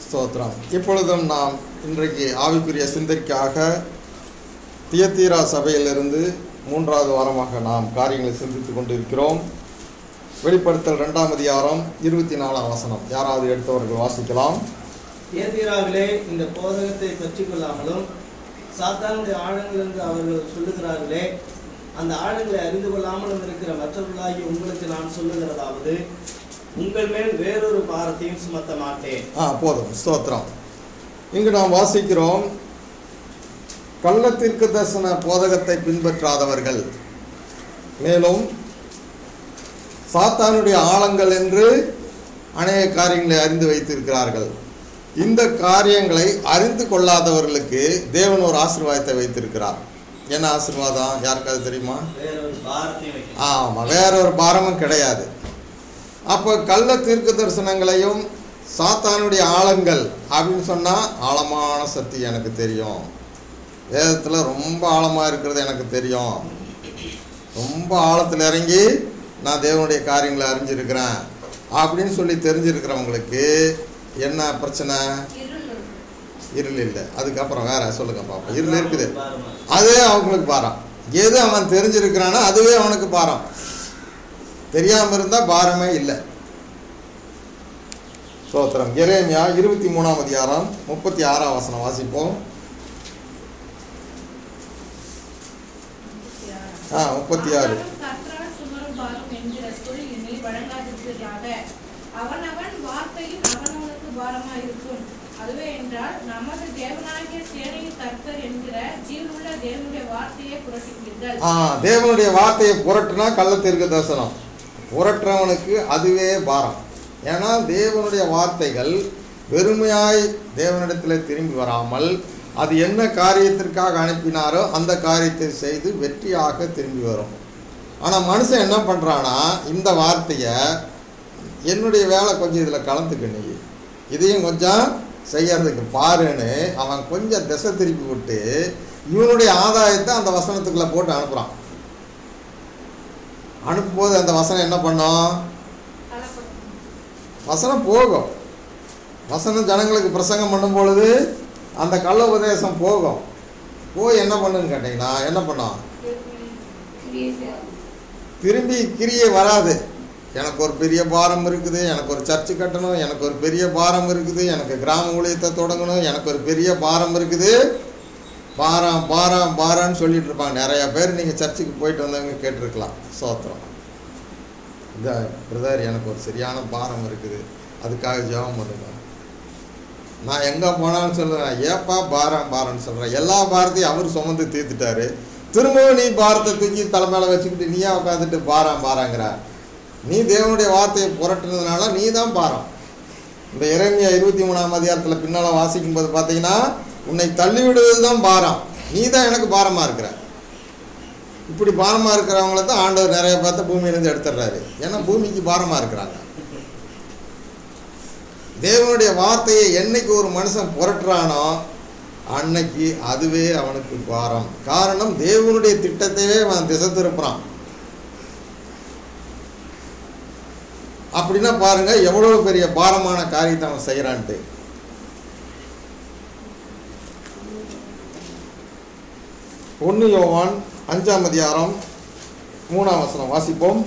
ஸ்தோத்திரம் இப்பொழுதும் நாம் இன்றைக்கு ஆவிக்குரிய சிந்தைக்காக தியத்தீரா சபையிலிருந்து மூன்றாவது வாரமாக நாம் காரியங்களை சிந்தித்து கொண்டிருக்கிறோம் வெளிப்படுத்தல் ரெண்டாம் அதிகாரம் இருபத்தி நாலாம் வசனம் யாராவது எடுத்தவர்கள் வாசிக்கலாம் ஏதிராவிலே இந்த போதகத்தை பற்றிக் கொள்ளாமலும் சாத்தானுடைய ஆழங்களிலிருந்து அவர்கள் சொல்லுகிறார்களே அந்த ஆழங்களை அறிந்து கொள்ளாமலும் இருக்கிற மற்றவர்களாகி உங்களுக்கு நான் சொல்லுகிறதாவது உங்கள் மேல் வேறொரு பாரத்தையும் சுமத்த மாட்டேன் ஆ போதும் ஸ்தோத்திரம் இங்கு நாம் வாசிக்கிறோம் கள்ளத்திற்கு தரிசன போதகத்தை பின்பற்றாதவர்கள் மேலும் சாத்தானுடைய ஆழங்கள் என்று அநேக காரியங்களை அறிந்து வைத்திருக்கிறார்கள் இந்த காரியங்களை அறிந்து கொள்ளாதவர்களுக்கு தேவன் ஒரு ஆசீர்வாதத்தை வைத்திருக்கிறார் என்ன ஆசீர்வாதம் யாருக்காவது தெரியுமா வேறொரு பாரத்தையும் வைக்க ஆமாம் வேற ஒரு பாரமும் கிடையாது அப்போ கள்ள தீர்க்க தரிசனங்களையும் சாத்தானுடைய ஆழங்கள் அப்படின்னு சொன்னால் ஆழமான சக்தி எனக்கு தெரியும் வேதத்தில் ரொம்ப ஆழமாக இருக்கிறது எனக்கு தெரியும் ரொம்ப ஆழத்தில் இறங்கி நான் தேவனுடைய காரியங்களை அறிஞ்சிருக்கிறேன் அப்படின்னு சொல்லி தெரிஞ்சிருக்கிறவங்களுக்கு என்ன பிரச்சனை இருள் இல்லை அதுக்கப்புறம் வேற சொல்லுங்க பாப்போம் இருள் இருக்குது பாரமா. அதே அவங்களுக்கு பாரம் எது அவன் தெரிஞ்சிருக்கிறானோ அதுவே அவனுக்கு பாரம் தெரியாம இருந்தா பாரமே இல்லை சோத்திரம் எரேமியா இருபத்தி மூணாம் அதிகாரம் முப்பத்தி ஆறாம் வசனம் வாசிப்போம் ஆ முப்பத்தி ஆறு கர்த்தரால் சுமரும் பாரம் என்கிற சொல் இனி வழங்காதிருப்பதாக அவனவன் வார்த்தையும் அவனவனுக்கு பாரமாயிருக்கும் அதுவே என்றால் நமது தேவனாகிய சேனையின் கர்த்தர் என்கிற ஜீவனுள்ள தேவனுடைய வார்த்தையை புரட்டுவீர்கள் ஆ தேவனுடைய வார்த்தையை புரட்டுனா கள்ளத்திற்கு தரிசனம் புரட்டுறவனுக்கு அதுவே பாரம் ஏன்னா தேவனுடைய வார்த்தைகள் வெறுமையாய் தேவனிடத்தில் திரும்பி வராமல் அது என்ன காரியத்திற்காக அனுப்பினாரோ அந்த காரியத்தை செய்து வெற்றியாக திரும்பி வரும் ஆனால் மனுஷன் என்ன பண்ணுறான்னா இந்த வார்த்தையை என்னுடைய வேலை கொஞ்சம் இதில் கலந்துக்க நீ இதையும் கொஞ்சம் செய்யறதுக்கு பாருன்னு அவன் கொஞ்சம் திசை திருப்பி விட்டு இவனுடைய ஆதாயத்தை அந்த வசனத்துக்குள்ள போட்டு அனுப்புகிறான் அனுப்பும்போது அந்த வசனம் என்ன பண்ணும் வசனம் போகும் வசனம் ஜனங்களுக்கு பிரசங்கம் பண்ணும் பொழுது அந்த கள்ள உபதேசம் போகும் போய் என்ன பண்ணுன்னு கேட்டிங்கன்னா என்ன பண்ணும் திரும்பி கிரியை வராது எனக்கு ஒரு பெரிய பாரம் இருக்குது எனக்கு ஒரு சர்ச்சு கட்டணும் எனக்கு ஒரு பெரிய பாரம் இருக்குது எனக்கு கிராம ஊழியத்தை தொடங்கணும் எனக்கு ஒரு பெரிய பாரம் இருக்குது பாரம் பாரம் பாரம்னு சொல்லிட்டு இருப்பாங்க நிறைய பேர் நீங்கள் சர்ச்சுக்கு போயிட்டு வந்தவங்க கேட்டிருக்கலாம் சோத்திரம் இந்த பிரதர் எனக்கு ஒரு சரியான பாரம் இருக்குது அதுக்காக ஜெபம் பண்ணுங்க நான் எங்கே போனாலும் சொல்லுவேன் ஏப்பா பாரம் பாரம்னு சொல்கிறேன் எல்லா பாரத்தையும் அவர் சுமந்து தீர்த்துட்டாரு திரும்பவும் நீ பாரத்தை தூக்கி தலைமையில வச்சுக்கிட்டு நீயா உட்காந்துட்டு பாரம் பாராங்கிற நீ தேவனுடைய வார்த்தையை புரட்டுனதுனால நீ தான் பாரம் இந்த இறைமையா இருபத்தி மூணாம் அதிகாரத்தில் பின்னால் வாசிக்கும் போது பார்த்தீங்கன்னா உன்னை தள்ளிவிடுவது தான் பாரம் நீ தான் எனக்கு பாரமாக இருக்கிற இப்படி பாரமாக இருக்கிறவங்கள தான் ஆண்டவர் நிறைய பார்த்து பூமியிலேருந்து எடுத்துடுறாரு ஏன்னா பூமிக்கு பாரமாக இருக்கிறாங்க தேவனுடைய வார்த்தையை என்னைக்கு ஒரு மனுஷன் புரட்டுறானோ அன்னைக்கு அதுவே அவனுக்கு பாரம் காரணம் தேவனுடைய திட்டத்தையே அவன் திசை திருப்புறான் அப்படின்னா பாருங்க எவ்வளவு பெரிய பாரமான காரியத்தை அவன் செய்கிறான்ட்டு ஒன்று யோவான் அஞ்சாம் அதிகாரம் மூணாம் வசனம் வாசிப்போம்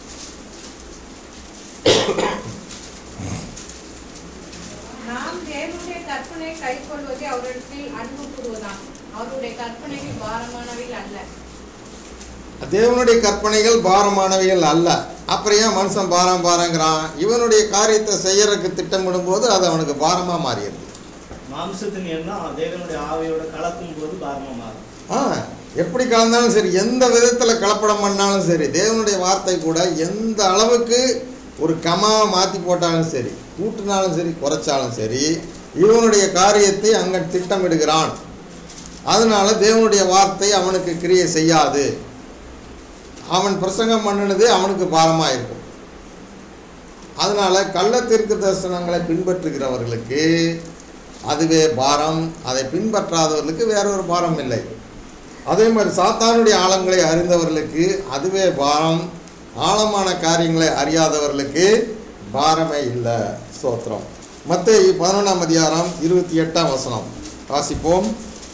நாம் தேவனுடைய கற்பனை கைக்கொள்வதே அவரிடத்தில் அன்பு கூறுவதாம் அவருடைய கற்பனைகள் பாரமானவைகள் அல்ல தேவனுடைய கற்பனைகள் பாரமானவைகள் அல்ல அப்புறம் ஏன் மனுஷன் பாரம் பாரங்கிறான் இவனுடைய காரியத்தை செய்யறதுக்கு திட்டமிடும் போது அது அவனுக்கு பாரமாக மாறிடுது மாம்சத்தின் எண்ணம் தேவனுடைய ஆவியோட கலக்கும் போது பாரமா மாறும் ஆ எப்படி கலந்தாலும் சரி எந்த விதத்தில் கலப்படம் பண்ணாலும் சரி தேவனுடைய வார்த்தை கூட எந்த அளவுக்கு ஒரு கமாவை மாற்றி போட்டாலும் சரி கூட்டினாலும் சரி குறைச்சாலும் சரி இவனுடைய காரியத்தை அங்கே திட்டமிடுகிறான் அதனால தேவனுடைய வார்த்தை அவனுக்கு கிரியை செய்யாது அவன் பிரசங்கம் பண்ணினது அவனுக்கு பாரமாக இருக்கும் அதனால கள்ளத்திற்கு தரிசனங்களை பின்பற்றுகிறவர்களுக்கு அதுவே பாரம் அதை பின்பற்றாதவர்களுக்கு வேற ஒரு பாரம் இல்லை அதே மாதிரி சாத்தானுடைய ஆழங்களை அறிந்தவர்களுக்கு அதுவே பாரம் ஆழமான காரியங்களை அறியாதவர்களுக்கு பாரமே இல்லை ஸ்தோத்திரம் மத்தேயு பதினொன்றாம் அதிகாரம் இருபத்தி எட்டாம் வசனம் வாசிப்போம்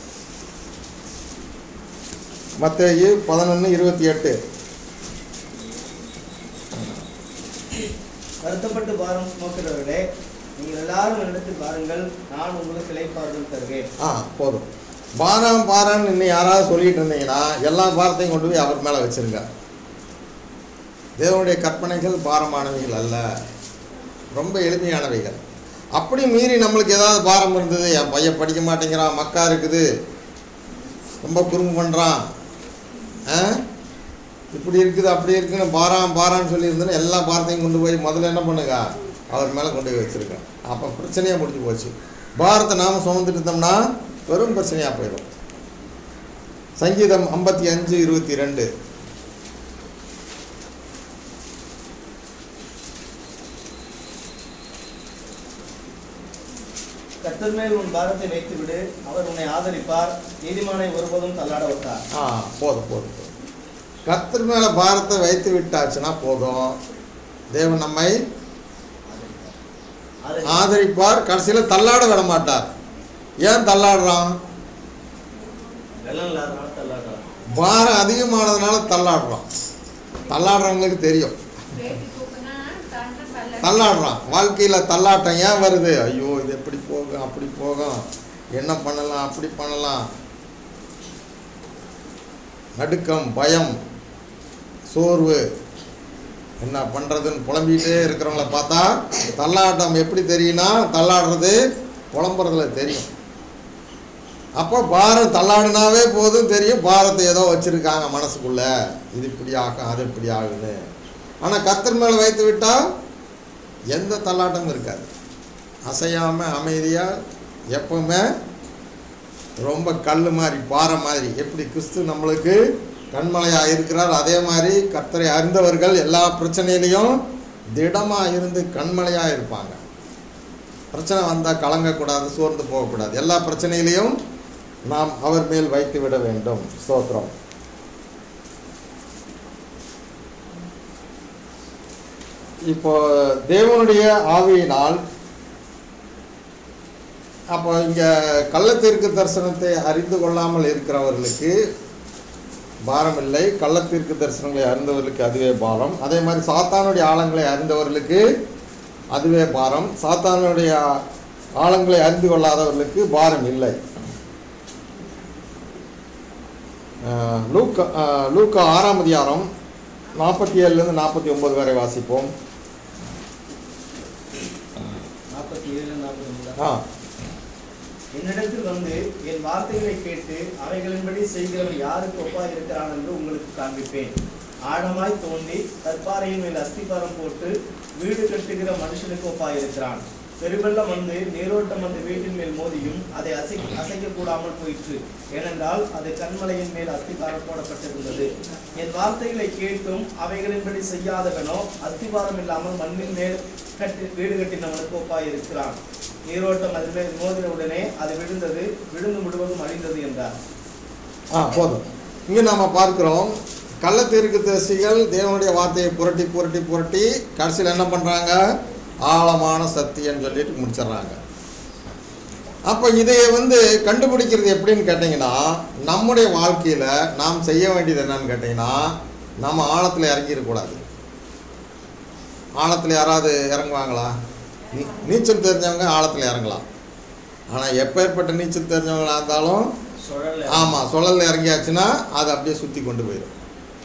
மத்தேயு பதினொன்று இருபத்தி எட்டு வருத்தப்பட்டு பாரம் சுமக்கிறவர்களே நீங்கள் எல்லாரும் என்னிடத்தில் பாருங்கள் நான் உங்களுக்கு இளைப்பாறுதல் தருவேன் ஆ போதும் பாரம் பாரம்னு இன்னும் யாராவது சொல்லிட்டு இருந்தீங்கன்னா எல்லா பாரத்தையும் கொண்டு போய் அவர் மேலே வச்சிருங்க தேவனுடைய கற்பனைகள் பாரமானவைகள் அல்ல ரொம்ப எளிமையானவைகள் அப்படி மீறி நம்மளுக்கு ஏதாவது பாரம் இருந்தது என் பையன் படிக்க மாட்டேங்கிறான் மக்கா இருக்குது ரொம்ப குறும்பு பண்ணுறான் ஆ இப்படி இருக்குது அப்படி இருக்குன்னு பாரம் பாரான்னு சொல்லியிருந்தேன்னு எல்லா பாரத்தையும் கொண்டு போய் முதல்ல என்ன பண்ணுங்க அவர் மேலே கொண்டு போய் வச்சுருக்கேன் அப்போ பிரச்சனையாக முடிஞ்சு போச்சு பாரத்தை நாம் சுமந்துட்டு இருந்தோம்னா வெறும் பிரச்சனையாக போயிடும் சங்கீதம் ஐம்பத்தி அஞ்சு இருபத்தி ரெண்டு கர்த்தர் மேல் உன் பாரத்தை வைத்து விடு அவர் உன்னை ஆதரிப்பார் நீதிமானை ஒருபோதும் தள்ளாட விட்டார் ஆ போதும் போதும் போதும் கர்த்தர் மேலே பாரத்தை வைத்து விட்டாச்சுன்னா போதும் தேவன் நம்மை அதை ஆதரிப்பார் கடைசியில் தள்ளாட விட மாட்டார் ஏன் தள்ளாடுறான் வெள்ளம் இல்லாதனால தள்ளாடுறார் பாரம் அதிகமானதுனால தள்ளாடுறான் தள்ளாடுறவங்களுக்கு தெரியும் பேட்டி தூக்குனா தண்டை தள்ள தள்ளாடுறான் வாழ்க்கையில் தள்ளாட்டம் ஏன் வருது ஐயோ இது எப்படி போகும் அப்படி போகும் என்ன பண்ணலாம் அப்படி பண்ணலாம் நடுக்கம் பயம் சோர்வு என்ன பண்ணுறதுன்னு புலம்பிகிட்டே இருக்கிறவங்கள பார்த்தா தள்ளாட்டம் எப்படி தெரியும்னா தள்ளாடுறது புலம்புறதுல தெரியும் அப்போ பாரம் தள்ளாடினாவே போதும் தெரியும் பாரத்தை ஏதோ வச்சுருக்காங்க மனசுக்குள்ள இது இப்படி ஆகும் அது இப்படி ஆகுன்னு ஆனால் கத்தர் மேலே வைத்து விட்டால் எந்த தள்ளாட்டமும் இருக்காது அசையாமல் அமைதியாக எப்பவுமே ரொம்ப கல் மாதிரி பாறை மாதிரி எப்படி கிறிஸ்து நம்மளுக்கு கண்மலையாக இருக்கிறார் அதே மாதிரி கர்த்தரை அறிந்தவர்கள் எல்லா பிரச்சனையிலையும் திடமாக இருந்து கண்மலையாக இருப்பாங்க பிரச்சனை வந்தால் கலங்கக்கூடாது சோர்ந்து போகக்கூடாது எல்லா பிரச்சனையிலையும் நாம் அவர் மேல் வைத்து விட வேண்டும் ஸ்தோத்திரம் இப்போ தேவனுடைய ஆவியினால் அப்போ இங்கே கள்ளத்தீர்க்கு தரிசனத்தை அறிந்து கொள்ளாமல் இருக்கிறவர்களுக்கு பாரம் இல்லை கள்ளத்தீர்க்கு தரிசனங்களை அறிந்தவர்களுக்கு அதுவே பாரம் அதே மாதிரி சாத்தானுடைய ஆழங்களை அறிந்தவர்களுக்கு அதுவே பாரம் சாத்தானுடைய ஆழங்களை அறிந்து கொள்ளாதவர்களுக்கு பாரம் இல்லை அஹ் லூக்கா அஹ் லூக்கா ஆறாம் அதிகாரம் நாற்பத்தி ஏழுலேருந்து நாற்பத்தி ஒன்பது வரை வாசிப்போம் நாற்பத்தி ஏழு நாற்பத்தி ஒன்பது ஆ என்னிடத்தில் வந்து என் வார்த்தைகளை கேட்டு அவைகளின்படி செய்கிறவன் யாருக்கு ஒப்பாய் இருக்கிறான் என்று உங்களுக்கு காண்பிப்பேன் ஆழமாய் தோண்டி கற்பாறையின் மேல் அஸ்திபாரம் போட்டு வீடு கட்டுகிற மனுஷனுக்கு ஒப்பாய் இருக்கிறான் பெருவெள்ளம் வந்து நீரோட்டம் அந்த வீட்டின் மேல் மோதியும் அதை அசை அசைக்க கூடாமல் போயிற்று ஏனென்றால் அது கண்மலையின் மேல் அஸ்திபாரம் போடப்பட்டிருந்தது என் வார்த்தைகளை கேட்டும் அவைகளின்படி செய்யாதவனோ அஸ்திபாரம் இல்லாமல் மண்ணின் மேல் கட்டி வீடு கட்டினவனுக்கு ஒப்பாய் இருக்கிறான் நீரோட்டம் அதன் மேல் மோதின உடனே அது விழுந்தது விழுந்து முழுவதும் அழிந்தது என்றார் ஆ போதும் இங்கே நாம் பார்க்குறோம் கள்ளத்தீர்க்கு தரிசிகள் தேவனுடைய வார்த்தையை புரட்டி புரட்டி புரட்டி கடைசியில் என்ன பண்ணுறாங்க ஆழமான சத்தியன்னு சொல்லிட்டு முடிச்சிடுறாங்க அப்போ இதை வந்து கண்டுபிடிக்கிறது எப்படின்னு கேட்டிங்கன்னா நம்முடைய வாழ்க்கையில் நாம் செய்ய வேண்டியது என்னன்னு கேட்டிங்கன்னா நம்ம ஆழத்தில் இறங்கிடக்கூடாது ஆழத்தில் யாராவது இறங்குவாங்களா நீ நீச்சல் தெரிஞ்சவங்க ஆழத்தில் இறங்கலாம் ஆனால் எப்பேற்பட்ட நீச்சல் தெரிஞ்சவங்களா இருந்தாலும் சுழல் ஆமாம் சுழல்ல இறங்கியாச்சுன்னா அது அப்படியே சுற்றி கொண்டு போயிடும்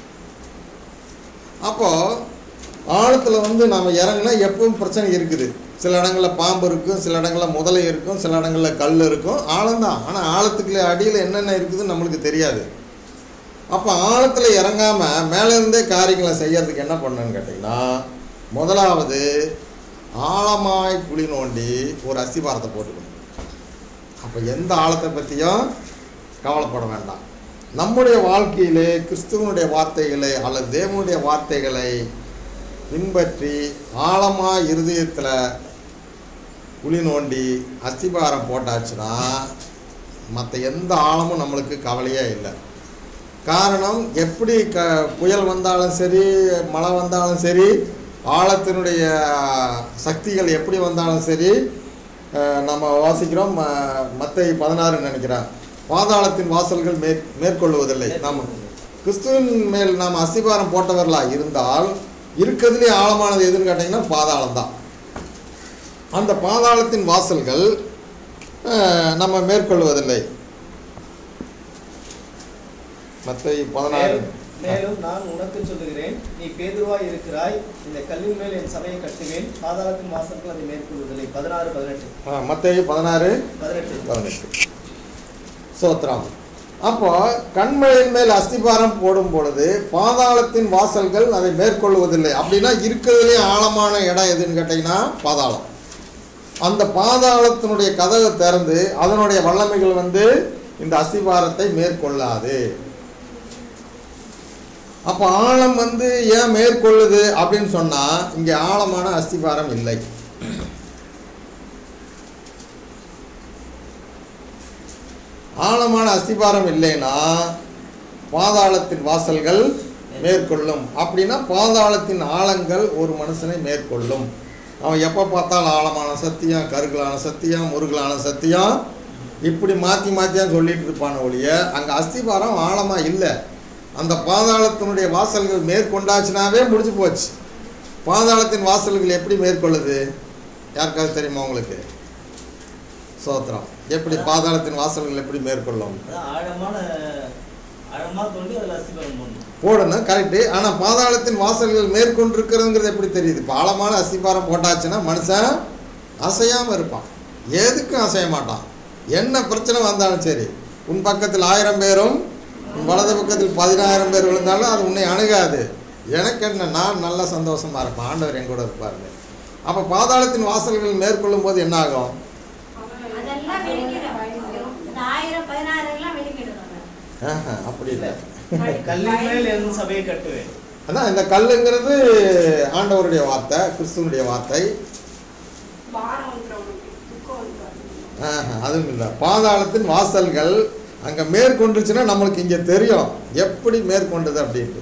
அப்போது ஆழத்தில் வந்து நம்ம இறங்கினா எப்பவும் பிரச்சனை இருக்குது சில இடங்களில் பாம்பு இருக்கும் சில இடங்களில் முதலை இருக்கும் சில இடங்களில் கல் இருக்கும் ஆழம்தான் ஆனால் ஆழத்துக்குள்ள அடியில் என்னென்ன இருக்குதுன்னு நம்மளுக்கு தெரியாது அப்போ ஆழத்தில் இறங்காமல் மேலேருந்தே காரியங்களை செய்யறதுக்கு என்ன பண்ணணும்னு கேட்டிங்கன்னா முதலாவது ஆழமாய் குழி நோண்டி ஒரு அஸ்திபாரத்தை போட்டுக்கணும் அப்போ எந்த ஆழத்தை பற்றியும் கவலைப்பட வேண்டாம் நம்முடைய வாழ்க்கையிலே கிறிஸ்துவனுடைய வார்த்தைகளை அல்லது தேவனுடைய வார்த்தைகளை பின்பற்றி ஆழமாக இருதயத்தில் குழி நோண்டி அஸ்திபாரம் போட்டாச்சுன்னா மற்ற எந்த ஆழமும் நம்மளுக்கு கவலையே இல்லை காரணம் எப்படி க புயல் வந்தாலும் சரி மழை வந்தாலும் சரி ஆழத்தினுடைய சக்திகள் எப்படி வந்தாலும் சரி அஹ், நம்ம வாசிக்கிறோம் மத்தை பதினாறுன்னு நினைக்கிறேன் பாதாளத்தின் வாசல்கள் மேற் மேற்கொள்வதில்லை நாம் கிறிஸ்துவின் மேல் நாம் அஸ்திபாரம் போட்டவர்களா இருந்தால் இருக்கிறதுலே ஆழமானது எதுன்னு கேட்டிங்கன்னா பாதாளம் தான் அந்த பாதாளத்தின் வாசல்கள் அஹ், நம்ம மேற்கொள்வதில்லை மத்தை பதினாறு மேலும் மேலும் நான் உனக்கு சொல்லுகிறேன் நீ பேதுருவாய் இருக்கிறாய் இந்த கல்லின் மேல் என் சபையை கட்டுவேன் பாதாளத்தின் வாசல்கள் அதை மேற்கொள்வதில்லை பதினாறு பதினெட்டு மத்திய பதினாறு பதினெட்டு பதினெட்டு சோத்ரம் அப்போ கண்மழையின் மேல் அஸ்திபாரம் போடும் பொழுது பாதாளத்தின் வாசல்கள் அதை மேற்கொள்வதில்லை அப்படின்னா இருக்கிறதுலே ஆழமான இடம் எதுன்னு கேட்டிங்கன்னா பாதாளம் அந்த பாதாளத்தினுடைய கதவை திறந்து அதனுடைய வல்லமைகள் வந்து இந்த அஸ்திபாரத்தை மேற்கொள்ளாது அப்போ ஆழம் வந்து ஏன் மேற்கொள்ளுது அப்படின்னு சொன்னா இங்கே ஆழமான அஸ்திபாரம் இல்லை ஆழமான அஸ்திபாரம் இல்லைன்னா பாதாளத்தின் வாசல்கள் மேற்கொள்ளும் அப்படின்னா பாதாளத்தின் ஆழங்கள் ஒரு மனுஷனை மேற்கொள்ளும் அவன் எப்போ பார்த்தாலும் ஆழமான சத்தியம் கருகலான சத்தியம் முருகலான சத்தியம் இப்படி மாற்றி மாற்றியாக சொல்லிட்டு இருப்பான ஒழிய அங்கே அஸ்திபாரம் ஆழமாக இல்லை அந்த பாதாளத்தினுடைய வாசல்கள் மேற்கொண்டாச்சுனாவே முடிஞ்சு போச்சு பாதாளத்தின் வாசல்கள் எப்படி மேற்கொள்ளுது யாருக்காவது தெரியுமா உங்களுக்கு சோத்திரம் எப்படி பாதாளத்தின் வாசல்கள் எப்படி மேற்கொள்ளும் அதான் ஆழமான ஆழமா தோண்டி அதுல அஸ்திபாரம் போடணும் போடணும் கரெக்டு ஆனால் பாதாளத்தின் வாசல்கள் மேற்கொண்டிருக்கிறதுங்கிறது எப்படி தெரியுது இப்போ ஆழமான அஸ்திபாரம் போட்டாச்சுன்னா மனுஷன் அசையாமல் இருப்பான் எதுக்கும் அசைய மாட்டான் என்ன பிரச்சனை வந்தாலும் சரி உன் பக்கத்தில் ஆயிரம் பேரும் உன் வலது பக்கத்தில் பதினாயிரம் பேர் விழுந்தாலும் அது உன்னை அணுகாது எனக்கு என்ன நான் நல்ல சந்தோஷமா இருப்பேன் ஆண்டவர் என் கூட இருப்பாருங்க அப்போ பாதாளத்தின் வாசல்கள் மேற்கொள்ளும் போது என்ன ஆகும் அதெல்லாம் வெளிக்கிடும் இந்த ஆயிரம் பதினாயிரம் எல்லாம் வெளிக்கிடும் ஆஹா, அப்படி இல்லை கல்லின் மேல் என் சபையை கட்டுவேன் அதான் இந்த கல்லுங்கிறது ஆண்டவருடைய வார்த்தை கிறிஸ்துவனுடைய வார்த்தை பாரம் வந்துடும் துக்கம் வந்துடும் ஆஹா, அதுவும் இல்லை பாதாளத்தின் வாசல்கள் அங்கே மேற்கொண்டுச்சுன்னா நம்மளுக்கு இங்கே தெரியும் எப்படி மேற்கொண்டது அப்படின்ட்டு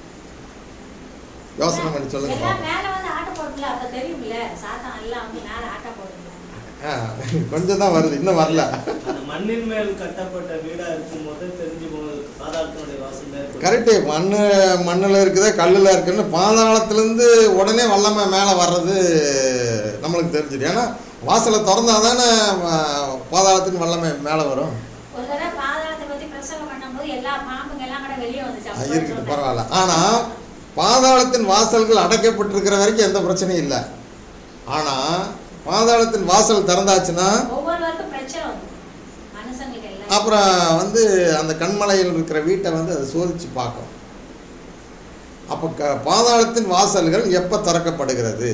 யோசனை பண்ணி சொல்லுங்க எல்லாம் பாப்போம். மேல வந்து ஆட்ட போடல அப்ப தெரியும்ல சாத்தான் எல்லாம் வந்து மேல ஆட்ட போடல ஆ, கொஞ்சம் தான் வருது இன்னும் வரல அந்த மண்ணின் மேல் கட்டப்பட்ட வீடா இருக்கும் போது தெரிஞ்சு போனது பாதாளத்தினுடைய வாசல் மேற்கொள்ளும். கரெக்டு மண் மண்ணில் இருக்குது கல்லில் இருக்குன்னு பாதாளத்துலேருந்து உடனே வல்லமை மேலே வர்றது நம்மளுக்கு தெரிஞ்சிடும் ஏன்னா வாசலை திறந்தா தானே பாதாளத்தின் வல்லமை மேலே வரும் ஒரு தடவை பாதாளத்தை பத்தி பிரசங்கம் பண்ணும்போது எல்லா பாம்புங்க எல்லாம் கூட வெளியே வந்துச்சு ஆ, அப்ப இருக்குது சொன்னேன். பரவாயில்ல ஆனால் பாதாளத்தின் வாசல்கள் அடைக்கப்பட்டிருக்கிற வரைக்கும் எந்த பிரச்சனையும் இல்லை ஆனால் பாதாளத்தின் வாசல் திறந்தாச்சுன்னா ஒவ்வொருவருக்கும் பிரச்சனை வந்து மனுஷங்களுக்கு எல்லாம் அப்புறம் வந்து அந்த கண்மலையில் இருக்கிற வீட்டை வந்து அதை சோதிச்சு பார்க்கும் அப்போ க பாதாளத்தின் வாசல்கள் எப்போ திறக்கப்படுகிறது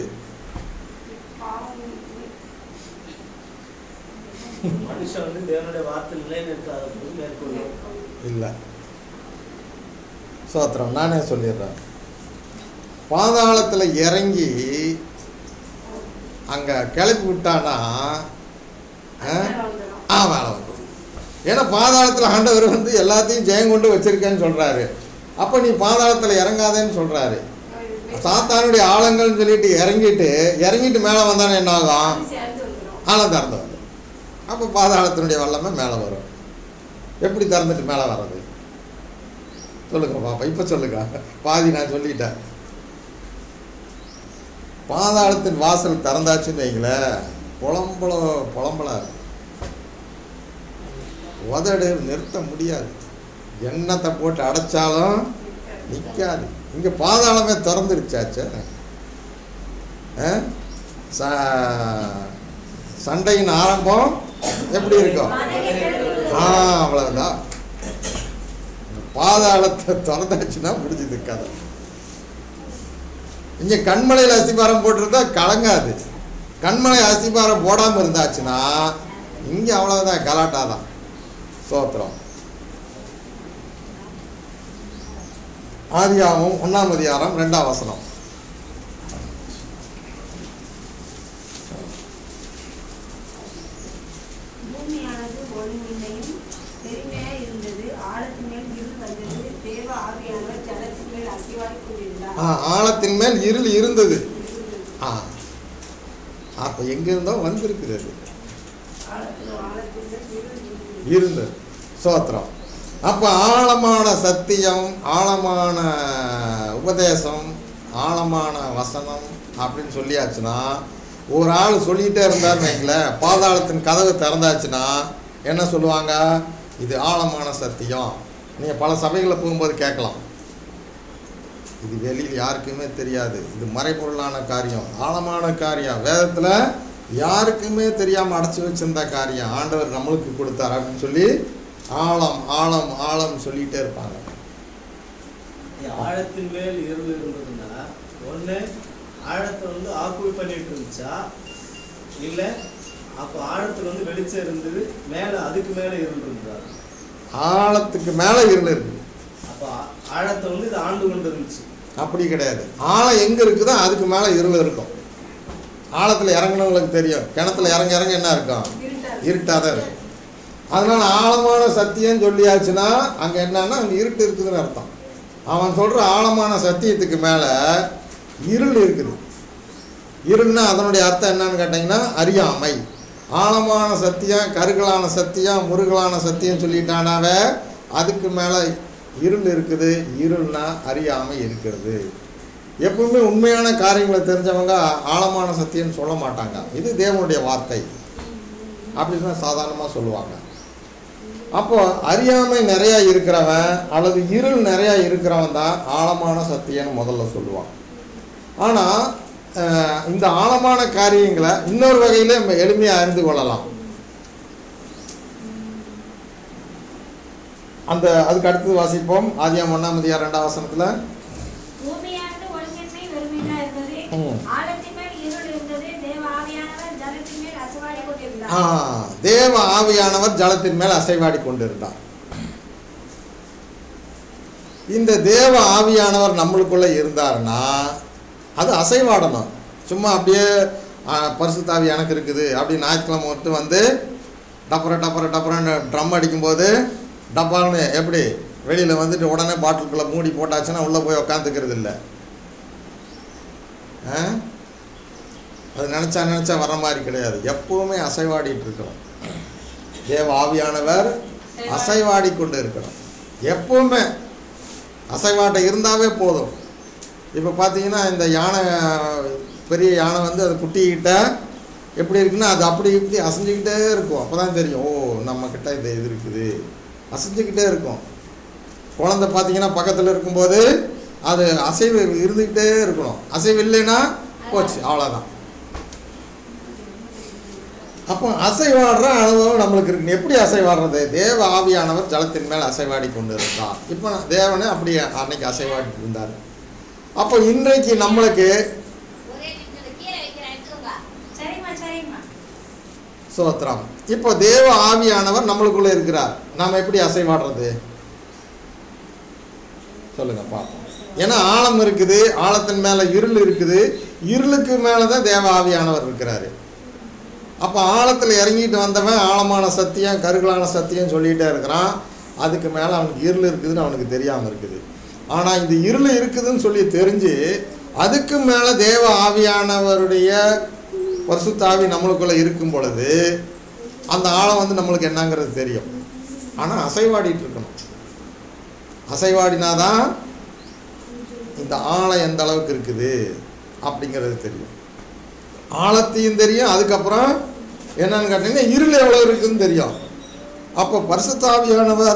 மனுஷன் வந்து தேவனுடைய வார்த்தை நிலைநிற்காத போது மேற்கொள்ளும் இல்லை சோத்திரம் நானே சொல்லிடுறேன் பாதாளத்தில் இறங்கி அங்கே கிளப்பி விட்டானா ஆ? ஆ வேலை வந்துடும் ஏன்னா பாதாளத்தில் ஆண்டவர் வந்து எல்லாத்தையும் ஜெயம் கொண்டு வச்சிருக்கேன்னு சொல்கிறாரு அப்போ நீ பாதாளத்தில் இறங்காதேன்னு சொல்கிறாரு சாத்தானுடைய ஆழங்கள்னு சொல்லிட்டு இறங்கிட்டு இறங்கிட்டு மேலே வந்தானே என்ன ஆகும் சேர்ந்து வந்துடும் ஆழம் திறந்து வரும் அப்போ பாதாளத்தினுடைய வல்லமை மேலே வரும் எப்படி திறந்துட்டு மேலே வர்றது சொல்லுங்க பாப்பா இப்போ சொல்லுங்க பாதி நான் சொல்லிட்டேன் பாதாளத்தின் வாசல் திறந்தாச்சுன்னு வைங்களேன் புலம்பல புலம்பலா இருக்கும் உதடு நிறுத்த முடியாது எண்ணத்தை போட்டு அடைச்சாலும் நிற்காது இங்கே பாதாளமே திறந்துருச்சாச்சே ஆ? ச- சண்டையின் ஆரம்பம் எப்படி இருக்கும் ஆ அவ்வளவுதான் பாதாளத்தை திறந்தாச்சுன்னா முடிஞ்சது கதை இங்க கண்மலையில் அஸ்திபாரம் போட்டிருந்தா கலங்காது கண்மலை அஸ்திபாரம் போடாம இருந்தாச்சுன்னா இங்க அவ்வளவுதான் கலாட்டா தான் சோத்திரம் ஆதியாவும் ஒன்னாம் அதிகாரம் ரெண்டாம் வசனம் பூமியானது ஒளிமின்னையும் பெருமையாய் இருந்தது ஆழத்தின் மேல் இருள் வந்தது தேவ ஆவியானவர் ஜலத்தின் மேல் அசைவாய் ஆ, கொண்டிருந்தார் ஆழத்தின் மேல் இருள் இருந்தது ஆ அப்போ எங்கிருந்தோ வந்திருக்குது அது ஆழத்தில் ஆழத்தில் இருள் இருந்தது சோத்திரம் அப்போ ஆழமான சத்தியம் ஆழமான உபதேசம் ஆழமான வசனம் அப்படின்னு சொல்லியாச்சுன்னா ஒரு ஆள் சொல்லிகிட்டே இருந்தாருன்னு வைங்களேன் பாதாளத்தின் கதவு திறந்தாச்சுன்னா என்ன சொல்லுவாங்க இது ஆழமான சத்தியம் நீங்கள் பல சபைகளில் போகும்போது கேட்கலாம் இது வெளியில் யாருக்குமே தெரியாது இது மறைபொருளான காரியம் ஆழமான காரியம் வேதத்தில் யாருக்குமே தெரியாமல் அடைச்சி வச்சிருந்த காரியம் ஆண்டவர் நம்மளுக்கு கொடுத்தார் அப்படின்னு சொல்லி ஆழம் ஆழம் ஆழம் சொல்லிகிட்டே இருப்பாங்க ஆழத்தின் மேல் இருள் இருந்ததுன்னா ஒண்ணு ஆழத்தை வந்து ஆக்குவி பண்ணிட்டு இருந்துச்சா இல்ல அப்போ ஆழத்துல வந்து வெளிச்சம் இருந்தது மேல அதுக்கு மேல இருள் இருந்ததா ஆழத்துக்கு மேலே இருள் இருக்குது அப்போ ஆ- ஆழத்தை வந்து இது ஆண்டு கொண்டு இருந்துச்சு அப்படி கிடையாது ஆழம் எங்கே இருக்குதோ அதுக்கு மேலே இருள் இருக்கும் ஆழத்தில் இறங்குனவங்களுக்கு தெரியும் கிணத்துல இறங்க இறங்க என்ன இருக்கும் இருட்டாக இருட்டாக தான் இருக்கும் அதனால ஆழமான சத்தியம் சொல்லியாச்சுன்னா அங்கே என்னன்னா அங்கே இருட்டு இருக்குதுன்னு அர்த்தம் அவன் சொல்கிற ஆழமான சத்தியத்துக்கு மேலே இருள் இருக்குது இருள்னா அதனுடைய அர்த்தம் என்னன்னு கேட்டிங்கன்னா அறியாமை ஆழமான சத்தியம் கருகலான சத்தியம் முருகலான சத்தியம் சொல்லிட்டானாவே அதுக்கு மேலே இருள் இருக்குது இருள்னா அறியாமை இருக்கிறது எப்பவுமே உண்மையான காரியங்களை தெரிஞ்சவங்க ஆழமான சத்தியம்னு சொல்ல மாட்டாங்க இது தேவனுடைய வார்த்தை அப்படின்னு தான் சாதாரணமாக சொல்லுவாங்க அப்போ அறியாமை நிறையா இருக்கிறவன் அல்லது இருள் நிறையா இருக்கிறவன் தான் ஆழமான சத்தியம்னு முதல்ல சொல்லுவான் ஆனால் இந்த ஆழமான காரியங்களை இன்னொரு வகையில் நம்ம எளிமையாக அறிந்து கொள்ளலாம் அந்த அதுக்கு அடுத்தது வாசிப்போம் ஆதியாம் ஒன்றாம் அதிகாரம் ரெண்டாம் வசனத்தில் பூமியானது ஒழுங்கின்மை வெறுமையா இருந்தது ம். ஆழத்தின் மேல் இருள் இருந்தது தேவ ஆவியானவர் ஜலத்தின் மேல் அசைவாடி ஆ, கொண்டிருந்தார் தேவ ஆவியானவர் ஜலத்தின் மேல் அசைவாடி கொண்டிருந்தார் இந்த தேவ ஆவியானவர் நம்மளுக்குள்ள இருந்தாருன்னா அது அசைவாடணும் சும்மா அப்படியே ஆ, பரிசுத்தாவி எனக்கு இருக்குது அப்படி ஞாயிற்றுக்கிழமை மட்டும் வந்து டப்பர டப்பர டப்பரன்னு ட்ரம் அடிக்கும்போது டப்பால்னு எப்படி வெளியில் வந்துட்டு உடனே பாட்டிலுக்குள்ளே மூடி போட்டாச்சுன்னா உள்ளே போய் உக்காந்துக்கிறது இல்லை ஆ அது நினச்சா நினச்சா வர மாதிரி கிடையாது எப்பவுமே அசைவாடிட்டு இருக்கணும் தேவ ஆவியானவர் அசைவாடி கொண்டு இருக்கணும் எப்பவுமே அசைவாட்டம் இருந்தாவே போதும் இப்போ பார்த்தீங்கன்னா இந்த யானை பெரிய யானை வந்து அது குட்டிக்கிட்ட எப்படி இருக்குன்னா அது அப்படி இப்படி அசைஞ்சுக்கிட்டே இருக்கும் அப்போ தான் தெரியும் ஓ நம்மக்கிட்ட இந்த இது இருக்குது அசைஞ்சுக்கிட்டே இருக்கும் குழந்தை பார்த்தீங்கன்னா பக்கத்தில் இருக்கும்போது அது அசைவு இருந்துக்கிட்டே இருக்கணும் அசைவு இல்லைன்னா போச்சு அவ்வளோதான் அப்போ அசைவாடுற அனுபவம் நம்மளுக்கு இருக்கு எப்படி அசைவாடுறது தேவ ஆவியானவர் ஜலத்தின் மேல் அசைவாடி கொண்டு இருந்தார் இப்போ தேவனே அப்படி அன்னைக்கு அசைவாடி இருந்தார் அப்போ இன்றைக்கு நம்மளுக்கு ஒரே நிமிஷம் கீழே வைக்கிறேன் எடுத்துக்கோங்க சரிம்மா சரிம்மா சோத்திரம் இப்போ தேவ ஆவியானவர் நம்மளுக்குள்ள இருக்கிறார் நாம் எப்படி அசைவாடுறது சொல்லுங்க பார்ப்போம் ஏன்னா ஆழம் இருக்குது ஆழத்தின் மேலே இருள் இருக்குது இருளுக்கு மேலே தான் தேவ ஆவியானவர் இருக்கிறாரு அப்போ ஆழத்தில் இறங்கிட்டு வந்தவன் ஆழமான சத்தியம் கருகலான சத்தியம் சொல்லிகிட்டே இருக்கிறான் அதுக்கு மேலே அவனுக்கு இருள் இருக்குதுன்னு அவனுக்கு தெரியாமல் இருக்குது ஆனால் இந்த இருள் இருக்குதுன்னு சொல்லி தெரிஞ்சு அதுக்கு மேலே தேவ ஆவியானவருடைய பரிசுத்தாவி நம்மளுக்குள்ளே இருக்கும் பொழுது அந்த ஆழம் வந்து நம்மளுக்கு என்னங்கிறது தெரியும் ஆனால் அசைவாடிட்டு இருக்கணும் அசைவாடினாதான் இந்த ஆழம் எந்த அளவுக்கு இருக்குது அப்படிங்கிறது தெரியும் ஆழத்தையும் தெரியும் அதுக்கப்புறம் என்னன்னு கேட்டீங்கன்னா இருள் எவ்வளோ இருக்குதுன்னு தெரியும் அப்போ பரிசுத்தாவியானவர்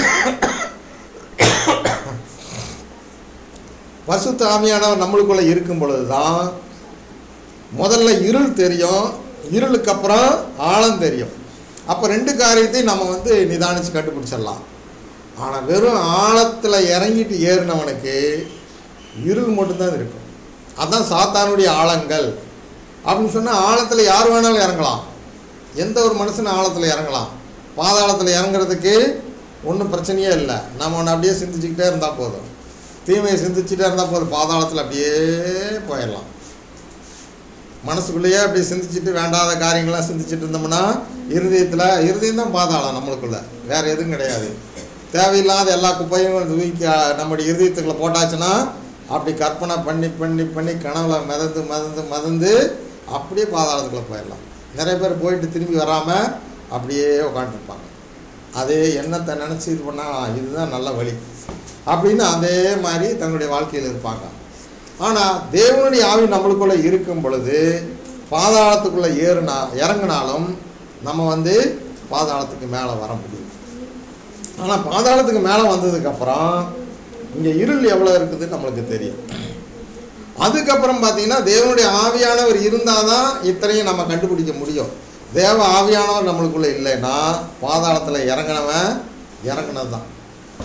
பரிசுத்த ஆவியானவர் நம்மளுக்குள்ள இருக்கும் பொழுது தான் முதல்ல இருள் தெரியும் இருளுக்கு அப்புறம் ஆழம் தெரியும் அப்போ ரெண்டு காரியத்தையும் நம்ம வந்து நிதானித்து கண்டுபிடிச்சிடலாம் ஆனால் வெறும் ஆழத்தில் இறங்கிட்டு ஏறினவனுக்கு இருள் மட்டும்தான் இருக்கும் அதான் சாத்தானுடைய ஆழங்கள் அப்படின்னு சொன்னால் ஆழத்தில் யார் வேணாலும் இறங்கலாம் எந்த ஒரு மனுஷனும் ஆழத்தில் இறங்கலாம் பாதாளத்தில் இறங்குறதுக்கு ஒன்றும் பிரச்சனையே இல்லை நம்ம ஒன்று அப்படியே சிந்திச்சுக்கிட்டே இருந்தால் போதும் தீமையை சிந்திச்சுட்டே இருந்தால் போதும் பாதாளத்தில் அப்படியே போயிடலாம் மனசுக்குள்ளேயே அப்படி சிந்திச்சுட்டு வேண்டாத காரியங்கள்லாம் சிந்திச்சுட்டு இருந்தோம்னா இருதயத்தில் இருதயம் தான் பாதாளம் நம்மளுக்குள்ள வேற எதுவும் கிடையாது தேவையில்லாத எல்லா குப்பையும் தூக்கி அஹ், நம்முடைய இருதயத்துக்குள்ள போட்டாச்சுன்னா அப்படி கற்பனை பண்ணி பண்ணி பண்ணி கனவுல மிதந்து மிதந்து மிதந்து அப்படியே பாதாளத்துக்குள்ளே போயிடலாம் நிறைய பேர் போயிட்டு திரும்பி வராமல் அப்படியே உட்காந்துருப்பாங்க அதே எண்ணத்தை நினச்சி இது பண்ணால் இதுதான் நல்ல வழி அப்படின்னு அதே மாதிரி தங்களுடைய வாழ்க்கையில் இருப்பாங்க ஆனால் தேவனுடைய ஆவி நம்மளுக்குள்ளே இருக்கும் பொழுது பாதாளத்துக்குள்ளே ஏறுனா இறங்குனாலும் நம்ம வந்து பாதாளத்துக்கு மேலே வர முடியும் ஆனால் பாதாளத்துக்கு மேலே வந்ததுக்கப்புறம் இங்கே இருள் எவ்வளோ இருக்குதுன்னு நம்மளுக்கு தெரியும் அதுக்கப்புறம் பார்த்தீங்கன்னா தேவனுடைய ஆவியானவர் இருந்தால் தான் இத்தனையும் நம்ம கண்டுபிடிக்க முடியும் தேவ ஆவியானவர் நம்மளுக்குள்ளே இல்லைன்னா பாதாளத்தில் இறங்கினவன் இறங்கினது தான்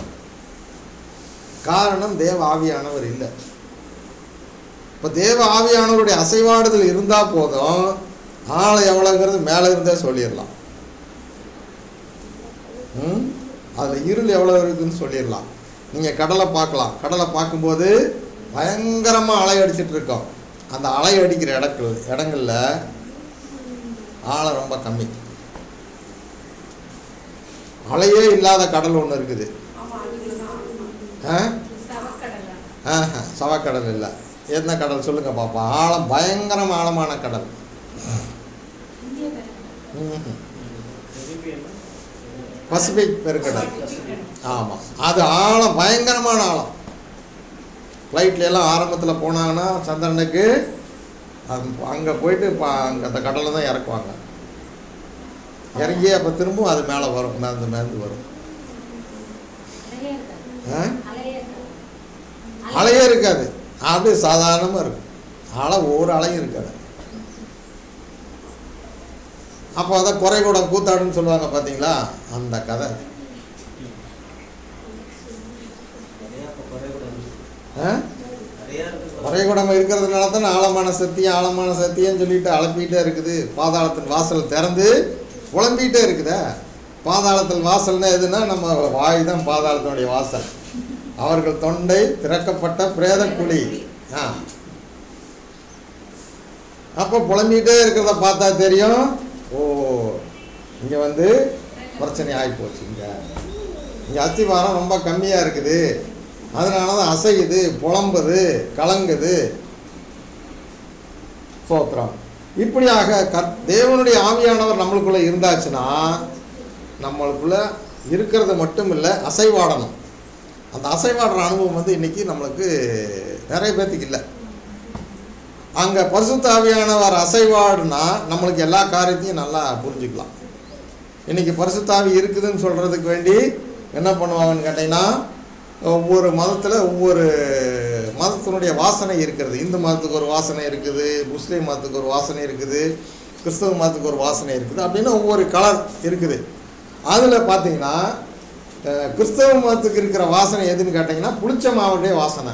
காரணம் தேவ ஆவியானவர் இல்லை இப்போ தேவ ஆவியானவருடைய அசைவாடுதல் இருந்தால் போதும் ஆளை எவ்வளோங்கிறது மேலே இருந்தே சொல்லிடலாம் ம் அதில் இருள் எவ்வளோ இருக்குதுன்னு சொல்லிடலாம் நீங்கள் கடலை பார்க்கலாம் கடலை பார்க்கும்போது பயங்கரமாக அலை அடிச்சிட்டு இருக்கோம் அந்த அலை அடிக்கிற இடங்கள் இடங்கள்ல ஆழம் ரொம்ப கம்மி அலையே இல்லாத கடல் ஒன்று இருக்குது ஆமா அதுதான் ஆ சவக்கடலா ஆஹா, சவக்கடல் இல்லை என்ன கடல் சொல்லுங்க பாப்பா ஆழம் பயங்கரம் ஆழமான கடல் இந்திய கடல் ம்ஹும். பசிபிக் பெருக்கடல் ஆமாம் அது ஆழம் பயங்கரமான ஆழம் ஃப்ளைட்ல எல்லாம் ஆரம்பத்தில் போனாங்கன்னா சந்திரனுக்கு அங்கே போயிட்டு இப்போ அங்கே அந்த கடலில் தான் இறக்குவாங்க இறங்கி அப்போ திரும்பவும் அது மேலே வரும் மேந்து மேந்து வரும் அலையே இருக்காது ஆ? அலையே இருக்காது அலையே இருக்காது அது சாதாரணமாக இருக்கும் அலை ஒரு அலையும் இருக்காது அப்போ அதை குறை கூட கூத்தாடுன்னு சொல்லுவாங்க பார்த்தீங்களா அந்த கதை நிறையா இப்போ குறைக்கூடாது ஆ நிறையா இருக்கு குறைகுடம் இருக்கிறதுனால தான் ஆழமான சத்தியம் ஆழமான சத்தியம்னு சொல்லிட்டு அலப்பிக்கிட்டே இருக்குது பாதாளத்தின் வாசல் திறந்து புலம்பிக்கிட்டே இருக்குதே பாதாளத்தின் வாசல்னா எதுனா நம்ம வாய் தான் பாதாளத்தினுடைய வாசல் அவர்கள் தொண்டை திறக்கப்பட்ட பிரேத குழி ஆ அப்போ புலம்பிக்கிட்டே இருக்கிறத பார்த்தா தெரியும் ஓ இங்கே வந்து பிரச்சனை ஆகி போச்சு இங்கே இங்கே அஸ்திவாரம் ரொம்ப கம்மியாக இருக்குது அதனால தான் அசையுது புலம்புது கலங்குது சோத்திரம் இப்படியாக கத் தேவனுடைய ஆவியானவர் நம்மளுக்குள்ள இருந்தாச்சுன்னா நம்மளுக்குள்ள இருக்கிறது மட்டும் இல்லை அசைவாடணும் அந்த அசைவாடுற அனுபவம் வந்து இன்னைக்கு நம்மளுக்கு நிறைய பேர்த்துக்கு இல்லை அங்கே பரிசுத்த ஆவியானவர் அசைவாடுனா நம்மளுக்கு எல்லா காரியத்தையும் நல்லா புரிஞ்சுக்கலாம் இன்னைக்கு பரிசுத்தாவி இருக்குதுன்னு சொல்கிறதுக்கு வேண்டி என்ன பண்ணுவாங்கன்னு கேட்டிங்கன்னா ஒவ்வொரு மதத்தில் ஒவ்வொரு மதத்தினுடைய வாசனை இருக்கிறது இந்து மதத்துக்கு ஒரு வாசனை இருக்குது முஸ்லீம் மதத்துக்கு ஒரு வாசனை இருக்குது கிறிஸ்தவ மதத்துக்கு ஒரு வாசனை இருக்குது அப்படின்னு ஒவ்வொரு கலர் இருக்குது அதில் பார்த்தீங்கன்னா அஹ், கிறிஸ்தவ மதத்துக்கு இருக்கிற வாசனை எதுன்னு கேட்டிங்கன்னா புளிச்ச மாவுடைய வாசனை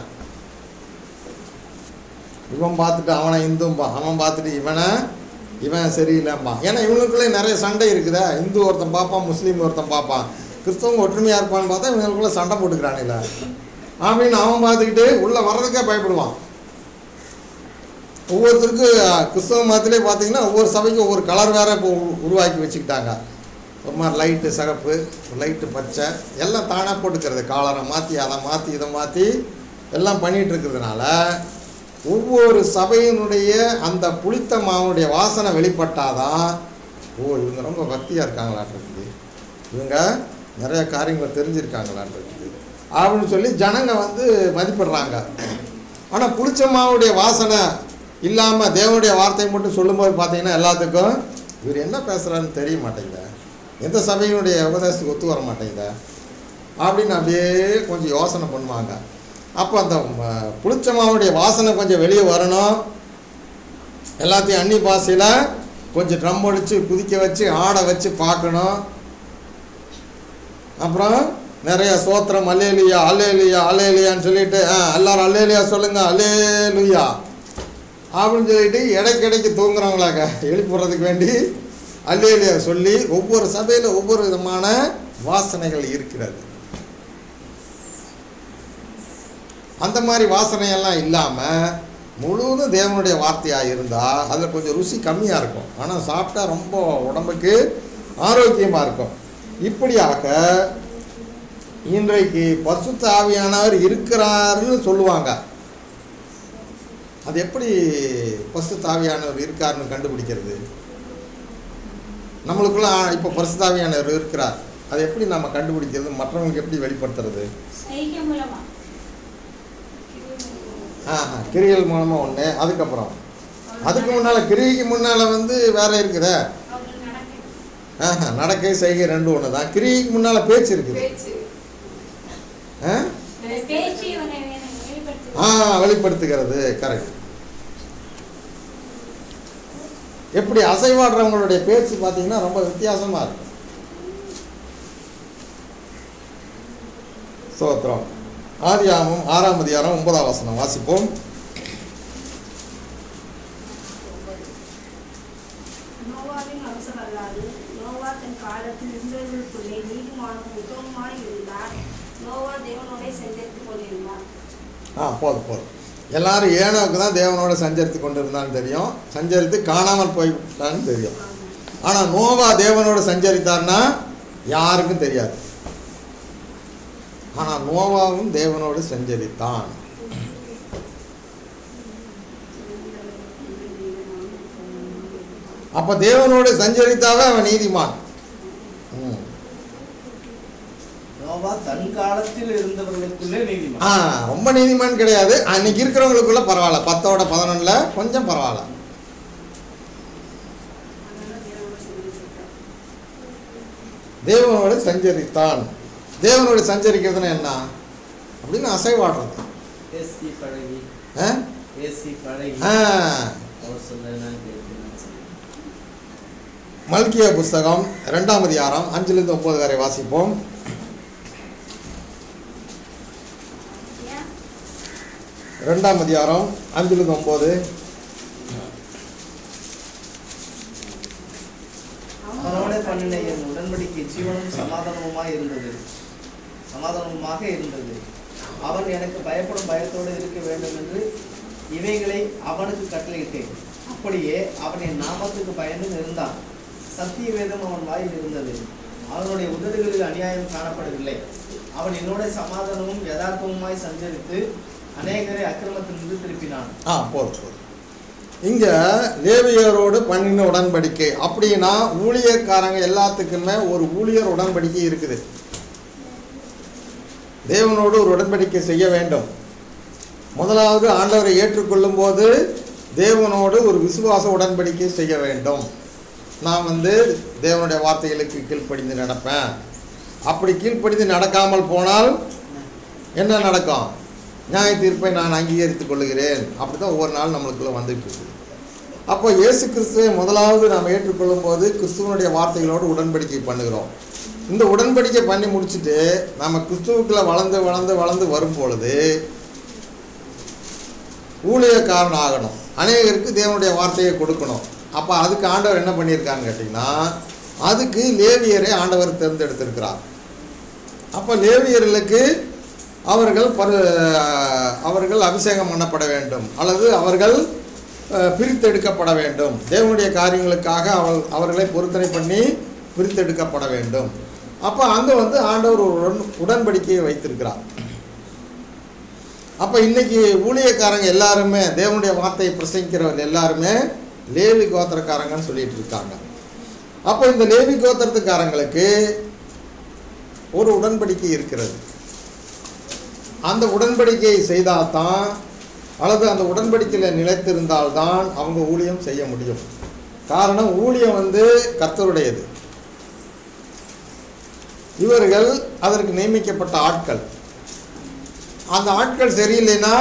இவன் பார்த்துட்டு அவனை இந்தும்பா அவன் பார்த்துட்டு இவனை இவன் சரியில்லைம்பான் ஏன்னா இவங்களுக்குள்ளே நிறைய சண்டை இருக்குதா இந்து ஒருத்தன் பார்ப்பான் முஸ்லீம் ஒருத்தன் பார்ப்பான் கிறிஸ்தவங்க ஒற்றுமையாக இருப்பான்னு பார்த்தா இவங்களுக்குள்ள சண்டை போட்டுக்கிறானுல அப்படின்னு அவன் பார்த்துக்கிட்டு உள்ளே வர்றதுக்கே பயப்படுவான் ஒவ்வொருத்தருக்கு அஹ், கிறிஸ்தவ மதத்திலே பார்த்தீங்கன்னா ஒவ்வொரு சபைக்கும் ஒவ்வொரு கலர் வேற இப்போ உரு- உருவாக்கி வச்சுக்கிட்டாங்க ஒரு மாதிரி லைட்டு சிகப்பு லைட்டு பச்சை எல்லாம் தானாக போட்டுக்கிறது காலரை மாற்றி அதை மாற்றி இதை மாற்றி எல்லாம் பண்ணிகிட்டு இருக்கிறதுனால ஒவ்வொரு சபையினுடைய அந்த புளித்த மாவுடைய வாசனை வெளிப்பட்டாதான் ஓ இவங்க ரொம்ப பக்தியாக இருக்காங்களான்றது இவங்க நிறைய காரியங்களை தெரிஞ்சிருக்காங்களான்றது அப்படின்னு சொல்லி ஜனங்க வந்து மதிப்பிடுறாங்க ஆனால் புளிச்ச மாவுடைய வாசனை இல்லாமல் தேவனுடைய வார்த்தை மட்டும் சொல்லும்போது பார்த்தீங்கன்னா எல்லாத்துக்கும் இவர் என்ன பேசுகிறாருன்னு தெரிய மாட்டேங்குது எந்த சபையினுடைய உபதேசத்துக்கு ஒத்து வர மாட்டேங்குது அப்படின்னு அப்படியே கொஞ்சம் யோசனை பண்ணுவாங்க அப்போ அந்த ம- புளிச்ச மாவுடைய வாசனை கொஞ்சம் வெளியே வரணும் எல்லாத்தையும் அன்னி பாசையில் கொஞ்சம் ட்ரம் அடித்து குதிக்க வச்சு ஆட வச்சு பார்க்கணும் அப்புறம் நிறைய சோத்திரம் அல்லேலியா அல்லேலியா அல்லேலியான்னு சொல்லிட்டு ஆ எல்லாரும் அல்லேலியா சொல்லுங்க அல்லேலுயா அப்படின்னு சொல்லிட்டு இடைக்கிடைக்கு தூங்குறவங்களாக்க எழுப்பிடுறதுக்கு வேண்டி அல்லேலியா சொல்லி ஒவ்வொரு சபையில் ஒவ்வொரு விதமான வாசனைகள் இருக்கிறது அந்த மாதிரி வாசனையெல்லாம் இல்லாமல் முழுவதும் தேவனுடைய வார்த்தையாக இருந்தால் அதில் கொஞ்சம் ருசி கம்மியாக இருக்கும் ஆனால் சாப்பிட்டா ரொம்ப உடம்புக்கு ஆரோக்கியமாக இருக்கும் இப்படியாக இன்றைக்கு பசுத்த ஆவியானவர் இருக்கிறாருன்னு சொல்லுவாங்க அது எப்படி பசு தாவியானவர் இருக்காருன்னு கண்டுபிடிக்கிறது நம்மளுக்குள்ள இப்போ பரிசு தாவியானவர் இருக்கிறார் அதை எப்படி நம்ம கண்டுபிடிக்கிறது மற்றவங்களுக்கு எப்படி வெளிப்படுத்துறது செய்கை மூலமா ஆஹா கிரியல் மூலமாக ஒன்று அதுக்கப்புறம் அதுக்கு முன்னால் கிரியைக்கு முன்னால் வந்து வேற இருக்குதே அவங்க நடக்க ஆஹா நடக்கை செய்கை ரெண்டு ஒன்று தான் கிரியைக்கு முன்னால் பேச்சு இருக்குது பேச்சு ஆ பேச்சு இவனை வேணும் வெளிப்படுத்து ஆ வெளிப்படுத்துகிறது கரெக்ட் எப்படி அசைவாடுறவங்களுடைய பேச்சு பார்த்தீங்கன்னா ரொம்ப வித்தியாசமாக இருக்கும் ஸ்தோத்திரம் ஆதியாமம் ஆறாம் அதிகாரம் ஒன்பதாம் வசனம் வாசிப்போம் நோவாவின் வம்சம் அல்லாது நோவா தன் காலத்தில் இருந்தவர்களுக்குள்ளே நீதிமானும் உத்தமமாய் இருந்தார் நோவா தேவனோட சஞ்சரித்துக் கொண்டிருந்தார் ஆ போதும் போதும் எல்லாரும் ஏனோக்கு தான் தேவனோட சஞ்சரித்து கொண்டு இருந்தான்னு தெரியும் சஞ்சரித்து காணாமல் போய்விட்டான்னு தெரியும் ஆனால் நோவா தேவனோட சஞ்சரித்தார்னா யாருக்கும் தெரியாது ஆனால் நோவாவும் தேவனோடு சஞ்சரித்தான் அப்போ தேவனோடு சஞ்சரித்தாவே அவன் நீதிமான் ம். நோவா தன் காலத்தில் இருந்தவர்களுக்குள்ளே ஆ நீதிமான் ரொம்ப நீதிமான் கிடையாது அன்னைக்கு இருக்கிறவங்களுக்குள்ள பரவாயில்ல பத்தோட பதினொன்றுல கொஞ்சம் பரவாயில்ல தேவனோடு சஞ்சரித்தான் தேவனோடு சஞ்சரிக்கிறதுனா என்ன அப்படின்னு அசைவாடுறது பேசி பழகி ஆ? பேசி பழகி ஆ, அவர் சொல்ல நான் கேட்கிறேன் சொல்லி. மல்கியா புஸ்தகம் ரெண்டாம் அதிகாரம் அஞ்சுலேருந்து ஒன்பது வரை வாசிப்போம் ஏன்? ரெண்டாம் அதிகாரம் அஞ்சுலேருந்து ஒன்பது அவனோட பண்ணின என் உடன்படிக்கை ஜீவனும் சமாதானமுமாய் இருந்தது சமாதானமுமாக இருந்தது அவன் எனக்கு பயப்படும் பயத்தோடு இருக்க வேண்டும் என்று இவைகளை அவனுக்கு கட்டளையிட்டேன் அப்படியே அவன் என் நாமத்துக்கு பயந்து இருந்தான் சத்திய வேதம் அவன் வாயில் இருந்தது அவனுடைய உதடுகளில் அநியாயம் காணப்படவில்லை அவன் என்னோட சமாதானமும் யதார்த்தமுமாய் சஞ்சரித்து அநேகரை அக்கிரமத்திலிருந்து திருப்பினான் ஆ போதும் போதும் இங்கே லேவியரோடு பண்ணின உடன்படிக்கை அப்படின்னா ஊழியர்காரங்க எல்லாத்துக்குமே ஒரு ஊழியர் உடன்படிக்கை இருக்குது தேவனோடு ஒரு உடன்படிக்கை செய்ய வேண்டும் முதலாவது ஆண்டவரை ஏற்றுக்கொள்ளும் போது தேவனோடு ஒரு விசுவாச உடன்படிக்கை செய்ய வேண்டும் நான் வந்து தேவனுடைய வார்த்தைகளுக்கு கீழ்ப்படிந்து நடப்பேன் அப்படி கீழ்ப்படிந்து நடக்காமல் போனால் என்ன நடக்கும் நியாய தீர்ப்பை நான் அங்கீகரித்துக் கொள்ளுகிறேன் அப்படி தான் ஒவ்வொரு நாள் நம்மளுக்குள்ள வந்துட்டு இருக்குது அப்போ இயேசு கிறிஸ்துவை முதலாவது நாம் ஏற்றுக்கொள்ளும் போது கிறிஸ்துவனுடைய வார்த்தைகளோடு உடன்படிக்கை பண்ணுகிறோம் இந்த உடன்படிக்கை பண்ணி முடிச்சுட்டு நம்ம கிறிஸ்துவுக்குள்ள வளர்ந்து வளர்ந்து வளர்ந்து வரும் பொழுது ஊழியக்காரன் ஆகணும் அநேகருக்கு தேவனுடைய வார்த்தையை கொடுக்கணும் அப்போ அதுக்கு ஆண்டவர் என்ன பண்ணியிருக்காருன்னு கேட்டிங்கன்னா அதுக்கு லேவியரை ஆண்டவர் தேர்ந்தெடுத்திருக்கிறார் அப்போ லேவியர்களுக்கு அவர்கள் பரு அவர்கள் அபிஷேகம் பண்ணப்பட வேண்டும் அல்லது அவர்கள் அஹ், பிரித்தெடுக்கப்பட வேண்டும் தேவனுடைய காரியங்களுக்காக அவள் அவர்களை பொருத்தனை பண்ணி பிரித்தெடுக்கப்பட வேண்டும் அப்போ அங்கே வந்து ஆண்டவர் ஒரு உடன் உடன்படிக்கையை வைத்திருக்கிறார் அப்போ இன்னைக்கு ஊழியக்காரங்க எல்லாருமே தேவனுடைய வார்த்தையை பிரசங்கிக்கிறவங்க எல்லாருமே லேவி கோத்திரக்காரங்கன்னு சொல்லிட்டு இருக்காங்க அப்போ இந்த லேவி கோத்திரத்துக்காரங்களுக்கு ஒரு உடன்படிக்கை இருக்கிறது அந்த உடன்படிக்கையை செய்தால்தான் அல்லது அந்த உடன்படிக்கையில் நிலைத்திருந்தால்தான் அவங்க ஊழியம் செய்ய முடியும் காரணம் ஊழியம் வந்து கர்த்தருடையது இவர்கள் அதற்கு நியமிக்கப்பட்ட ஆட்கள் அந்த ஆட்கள் சரியில்லைன்னா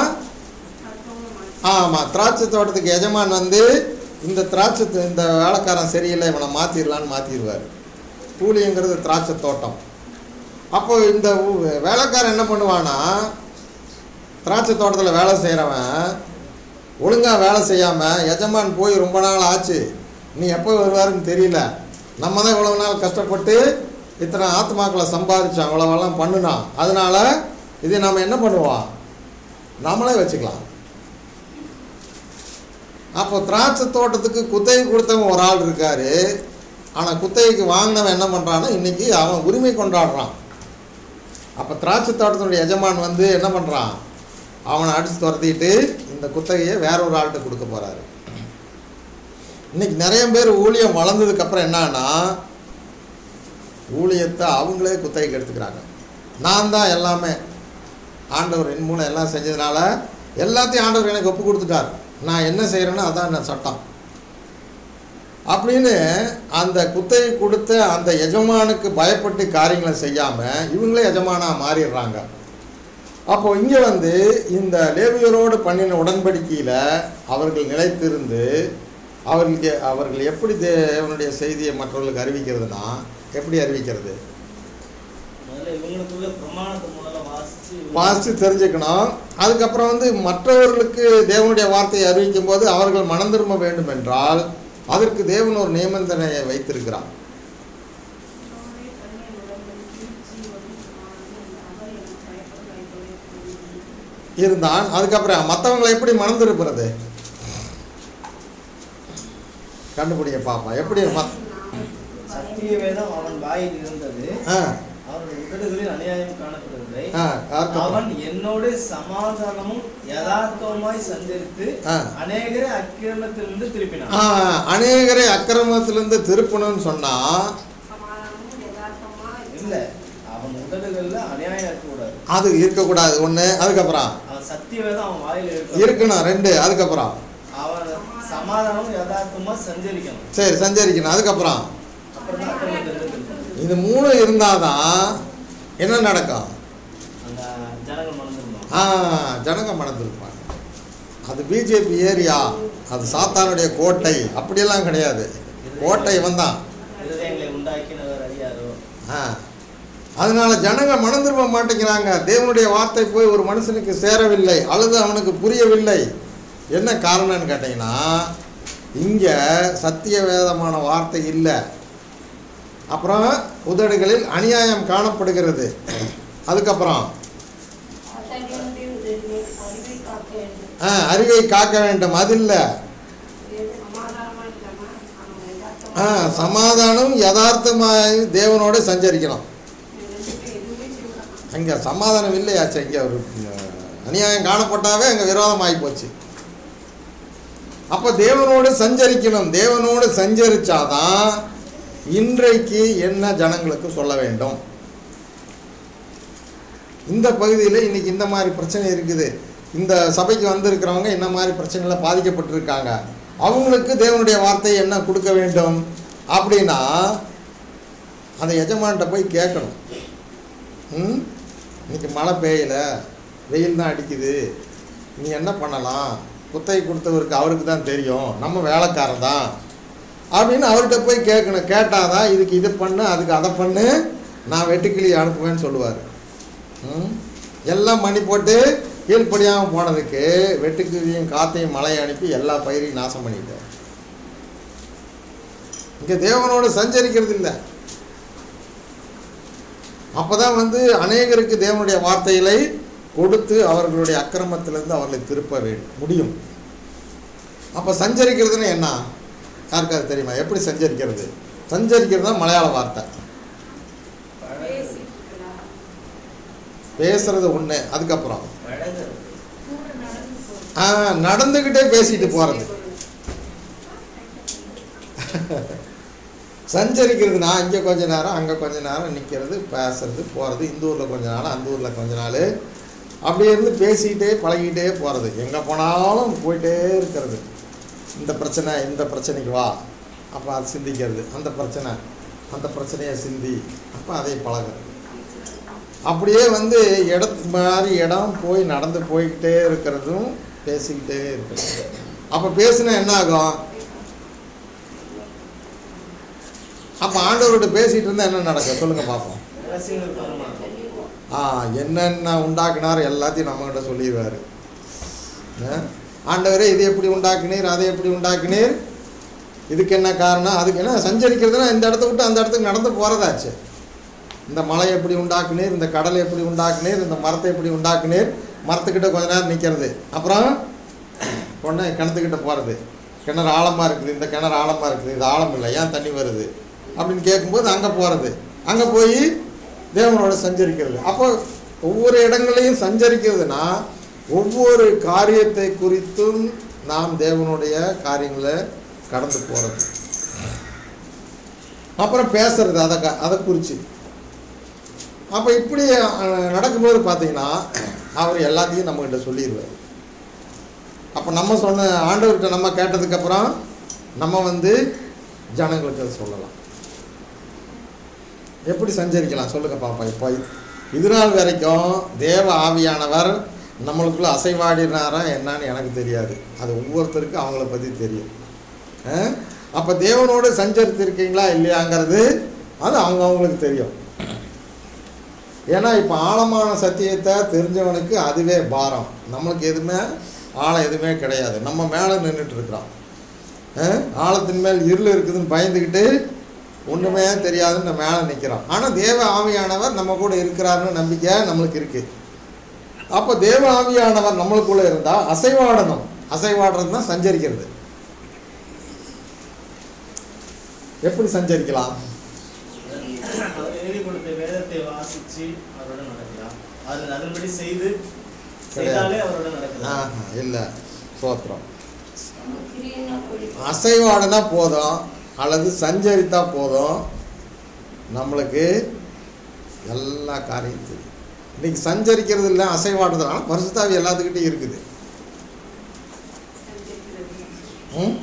ஆமாம் திராட்சை தோட்டத்துக்கு எஜமான் வந்து இந்த திராட்சை தோ- இந்த வேலைக்காரன் சரியில்லை இவனை மாற்றிடலான்னு மாற்றிடுவார் கூலிங்கிறது திராட்சை தோட்டம் அப்போ இந்த ஊ- வேலைக்காரன் என்ன பண்ணுவானா திராட்சை தோட்டத்தில் வேலை செய்கிறவன் ஒழுங்காக வேலை செய்யாமல் எஜமான் போய் ரொம்ப நாள் ஆச்சு நீ எப்போ வருவாருன்னு தெரியல நம்ம தான் இவ்வளவு நாள் கஷ்டப்பட்டு இத்தனை ஆத்மாக்களை சம்பாதிச்சோம் இவ்வளவெல்லாம் பண்ணுனான் அதனால இதை நாம் என்ன பண்ணுவோம் நம்மளே வச்சுக்கலாம் அப்போ திராட்சை தோட்டத்துக்கு குத்தகை கொடுத்தவன் ஒரு ஆள் இருக்காரு ஆனால் குத்தகைக்கு வாங்கினவன் என்ன பண்ணுறான்னா இன்னைக்கு அவன் உரிமை கொண்டாடுறான் அப்போ திராட்சை தோட்டத்தினுடைய எஜமான் வந்து என்ன பண்ணுறான் அவனை அடித்து துரத்திட்டு இந்த அந்த குத்தகையை வேற ஒரு ஆள்கிட்ட கொடுக்க போகிறாரு இன்னைக்கு நிறைய பேர் ஊழியம் வளர்ந்ததுக்கப்புறம் என்னன்னா ஊழியத்தை அவங்களே குத்தகைக்கு எடுத்துக்கிறாங்க நான் தான் எல்லாமே ஆண்டவர் என் மூலம் எல்லாம் செஞ்சதுனால எல்லாத்தையும் ஆண்டவர் எனக்கு ஒப்பு கொடுத்துட்டார் நான் என்ன செய்கிறேனோ அதான் நான் சட்டம் அப்படின்னு அந்த குத்தகை கொடுத்த அந்த எஜமானுக்கு பயப்பட்டு காரியங்களை செய்யாமல் இவங்களே எஜமானாக மாறிடுறாங்க அப்போ இங்கே வந்து இந்த லேவியரோடு பண்ணின உடன்படிக்கையில் அவர்கள் நிலைத்திருந்து அவர்களுக்கு அவர்கள் எப்படி தேவனுடைய செய்தியை மற்றவர்களுக்கு அறிவிக்கிறதுனா எப்படி அறிவிக்கிறது முதல்ல இவங்களுக்குள்ள பிரமாணத்தை முதல்ல வாசிச்சு வாசித்து தெரிஞ்சுக்கணும் அதுக்கப்புறம் வந்து மற்றவர்களுக்கு தேவனுடைய வார்த்தையை அறிவிக்கும் போது அவர்கள் மனம் திரும்ப வேண்டும் என்றால் அதற்கு தேவன் ஒரு நியமந்தனையை வைத்திருக்கிறார் அவரே தண்ணீர் உடன்படிக்கை ஜீவனும் சமாதானமும் அவர் எனக்கு பயப்பட பயப்பட இருந்தான் அதுக்கப்புறம் மற்றவங்களை எப்படி மனம் திருப்புறது கண்டுபிடிங்க பாப்பா எப்படி மத் சத்திய வேதம் அவன் வாயில் இருந்தது ஆ அவனுடைய உதடுகளில் அநியாயம் காணப்படவில்லை ஆ அதுக்கப்புறம் அவன் என்னோட சமாதானமும் யதார்த்தமாய் சஞ்சரித்து ஆ. அநேகரை அக்கிரமத்திலிருந்து திருப்பினான் ஆ, அநேகரை அக்கிரமத்திலிருந்து திருப்பணும்னு சொன்னா சமாதானமும் யதார்த்தமா இல்ல அவன் உதடுகள்ல அநியாயம் இருக்கக்கூடாது அது இருக்கக்கூடாது ஒன்று அதுக்கப்புறம் அவன் சத்திய வேதம் அவன் வாயில இருக்கணும் இருக்கணும் ரெண்டு அதுக்கப்புறம் அவன் சமாதானமும் யதார்த்தமா சஞ்சரிக்கணும் சரி சஞ்சரிக்கணும் அதுக்கப்புறம் அப்புறம் தான் அக்கிரமத்திலிருந்து திருப்பணும் இது மூணு இருந்தாதான் என்ன நடக்கும் அந்த ஜனங்கள் மறந்துருந்தோம் ஆ ஜனங்க மணந்திருப்பாங்க அது பிஜேபி ஏரியா அது சாத்தானுடைய கோட்டை அப்படியெல்லாம் கிடையாது கோட்டை இவன் தான் இருதயங்களை உண்டாக்கினவர் அறியாரோ ஆ அதனால ஜனங்க மனம் திரும்ப மாட்டேங்கிறாங்க தேவனுடைய வார்த்தை போய் ஒரு மனுஷனுக்கு சேரவில்லை அல்லது அவனுக்கு புரியவில்லை என்ன காரணம்னு கேட்டிங்கன்னா இங்கே சத்திய வேதமான வார்த்தை இல்லை அப்புறம் உதடுகளில் அநியாயம் காணப்படுகிறது அதுக்கப்புறம் அசைவனுடைய உதவியை அறிவை காக்க வேண்டும் ஆ, அறிவை காக்க வேண்டும் அது இல்லை சமாதானமா இல்லாம அவன் ஆ யதார்த்தமா சமாதானம் யதார்த்தமாய் தேவனோட சஞ்சரிக்கணும் ரெண்டுமே எதுவுமே செய்யலாம் அங்கே சமாதானம் இல்லையாச்சு இங்கே ஒரு அஹ், அநியாயம் காணப்பட்டாவே அங்கே விரோதமாகி போச்சு அப்போ தேவனோடு சஞ்சரிக்கணும் தேவனோடு சஞ்சரிச்சாதான் இன்றைக்கு என்ன ஜனங்களுக்கு சொல்ல வேண்டும் இந்த பகுதியில் இன்னைக்கு இந்த மாதிரி பிரச்சனை இருக்குது இந்த சபைக்கு வந்திருக்கிறவங்க இந்த மாதிரி பிரச்சனைகளை பாதிக்கப்பட்டிருக்காங்க அவங்களுக்கு தேவனுடைய வார்த்தை என்ன கொடுக்க வேண்டும் அப்படின்னா அந்த எஜமான்கிட்ட போய் கேட்கணும் ம் இன்னைக்கு மழை பெய்யல வெயில் தான் அடிக்குது நீ என்ன பண்ணலாம் குத்தகை கொடுத்தவருக்கு அவருக்கு தான் தெரியும் நம்ம வேலைக்காரன் தான் அப்படின்னு அவர்கிட்ட போய் கேட்கணும் கேட்டாதான் இதுக்கு இது பண்ணு அதுக்கு அதை பண்ணு நான் வெட்டுக்கிளி அனுப்புவேன்னு சொல்லுவார் ம் எல்லாம் மணி போட்டு கீழ்ப்படியாமல் போனதுக்கு வெட்டுக்கிளியும் காத்தையும் மழையை அனுப்பி எல்லா பயிரையும் நாசம் பண்ணிட்டார் இங்கே தேவனோடு சஞ்சரிக்கிறது இல்லை அப்பதான் வந்து அநேகருக்கு தேவனுடைய வார்த்தைகளை கொடுத்து அவர்களுடைய அக்கிரமத்திலிருந்து அவர்களை திருப்ப வேண்டும் முடியும் அப்போ சஞ்சரிக்கிறதுன்னு என்ன யாருக்காவது தெரியுமா எப்படி சஞ்சரிக்கிறது சஞ்சரிக்கிறது தான் மலையாள வார்த்தை பேசிக்கலாம் பேசுறது ஒன்று அதுக்கப்புறம் வழங்குறது கூட நடந்து போகும் ஆ, நடந்துக்கிட்டே பேசிட்டு போகிறது சஞ்சரிக்கிறதுனா இங்கே கொஞ்ச நேரம் அங்கே கொஞ்ச நேரம் நிற்கிறது பேசுறது போகிறது இந்த ஊரில் கொஞ்ச நாள் அந்த ஊரில் கொஞ்ச நாள் அப்படியே இருந்து பேசிக்கிட்டே பழகிட்டே போகிறது எங்கே போனாலும் போயிட்டே இருக்கிறது இந்த பிரச்சனை இந்த பிரச்சனைக்கு வா அப்போ அது சிந்திக்கிறது அந்த பிரச்சனை அந்த பிரச்சனையை சிந்தி அப்போ அதை பழகுறது அப்படியே வந்து இடத்து மாதிரி இடம் போய் நடந்து போய்கிட்டே இருக்கிறதும் பேசிக்கிட்டே இருக்கிறது அப்போ பேசினா என்ன ஆகும் அப்போ ஆண்டவர்கிட்ட பேசிகிட்டு இருந்தால் என்ன நடக்கும் சொல்லுங்கள் பார்ப்போம் ரகசியங்கள் பரமாகும் ஆ என்னென்ன உண்டாக்குனார் எல்லாத்தையும் நம்மகிட்ட சொல்லிடுவார் ஆண்டவரே இது எப்படி உண்டாக்குனீர் அதை எப்படி உண்டாக்குனீர் இதுக்கு என்ன காரணம் அதுக்கு என்ன சஞ்சரிக்கிறதுனா இந்த இடத்த விட்டு அந்த இடத்துக்கு நடந்து போகிறதாச்சு இந்த மலை எப்படி உண்டாக்குனீர் இந்த கடலை எப்படி உண்டாக்குனீர் இந்த மரத்தை எப்படி உண்டாக்குனீர் மரத்துக்கிட்ட கொஞ்ச நேரம் நிற்கிறது அப்புறம் உடனே கிணத்துக்கிட்ட போகிறது கிணறு ஆழமாக இருக்குது இந்த கிணறு ஆழமாக இருக்குது இது ஆழம் இல்லை ஏன் தண்ணி வருது அப்படின்னு கேட்கும்போது அங்கே போகிறது அங்கே போய் தேவனோட சஞ்சரிக்கிறது அப்போ ஒவ்வொரு இடங்களையும் சஞ்சரிக்கிறதுனா ஒவ்வொரு காரியத்தை குறித்தும் நாம் தேவனுடைய காரியங்களை கடந்து போகிறது அப்புறம் பேசுறது அதை க- அதை குறித்து அப்போ இப்படி அஹ், நடக்கும்போது பார்த்தீங்கன்னா அவர் எல்லாத்தையும் நம்மகிட்ட சொல்லிடுவார் அப்போ நம்ம சொன்ன ஆண்டவர்கிட்ட நம்ம கேட்டதுக்கப்புறம் நம்ம வந்து ஜனங்களுக்கு அதை சொல்லலாம் எப்படி சஞ்சரிக்கலாம் சொல்லுங்க பாப்பா இப்போ இது நாள் வரைக்கும் தேவ ஆவியானவர் நம்மளுக்குள்ள அசைவாடினாரா என்னன்னு எனக்கு தெரியாது அது ஒவ்வொருத்தருக்கும் அவங்கள பற்றி தெரியும் அப்போ தேவனோடு சஞ்சரித்திருக்கீங்களா இல்லையாங்கிறது அது அவங்க அவங்களுக்கு தெரியும் ஏன்னா இப்போ ஆழமான சத்தியத்தை தெரிஞ்சவனுக்கு அதுவே பாரம் நம்மளுக்கு எதுவுமே ஆழம் எதுவுமே கிடையாது நம்ம மேலே நின்றுட்டு இருக்கிறோம் அஹ், ஆழத்தின் மேல் இருள் இருக்குதுன்னு பயந்துக்கிட்டு ஒன்றுமே தெரியாதுன்னு நம்ம மேலே நிற்கிறோம் ஆனால் தேவ ஆவியானவர் நம்ம கூட இருக்கிறாருன்னு நம்பிக்கை நம்மளுக்கு இருக்குது அப்போ தேவ ஆவியானவர் நம்மளுக்குள்ளே இருந்தால் அசைவாடணும் அசைவாடுறது தான் சஞ்சரிக்கிறது எப்படி சஞ்சரிக்கலாம் அவர் எழுதி கொடுத்த வேதத்தை வாசிச்சு அவருடன் நடக்கலாம் அது அதன்படி செய்து செய்தாலே அவருடன் நடக்கலாம் ஆஹா இல்லை சோத்திரம் கிரியைன்னா போய் அசைவாடுனா போதும் அல்லது சஞ்சரித்தா போதும் நம்மளுக்கு எல்லா காரியம் தெரியும் இன்னைக்கு சஞ்சரிக்கிறது இல்லை அசைவாடுறதுனால பரிசுத்தாவி எல்லாத்துக்கிட்டையும் இருக்குது ம்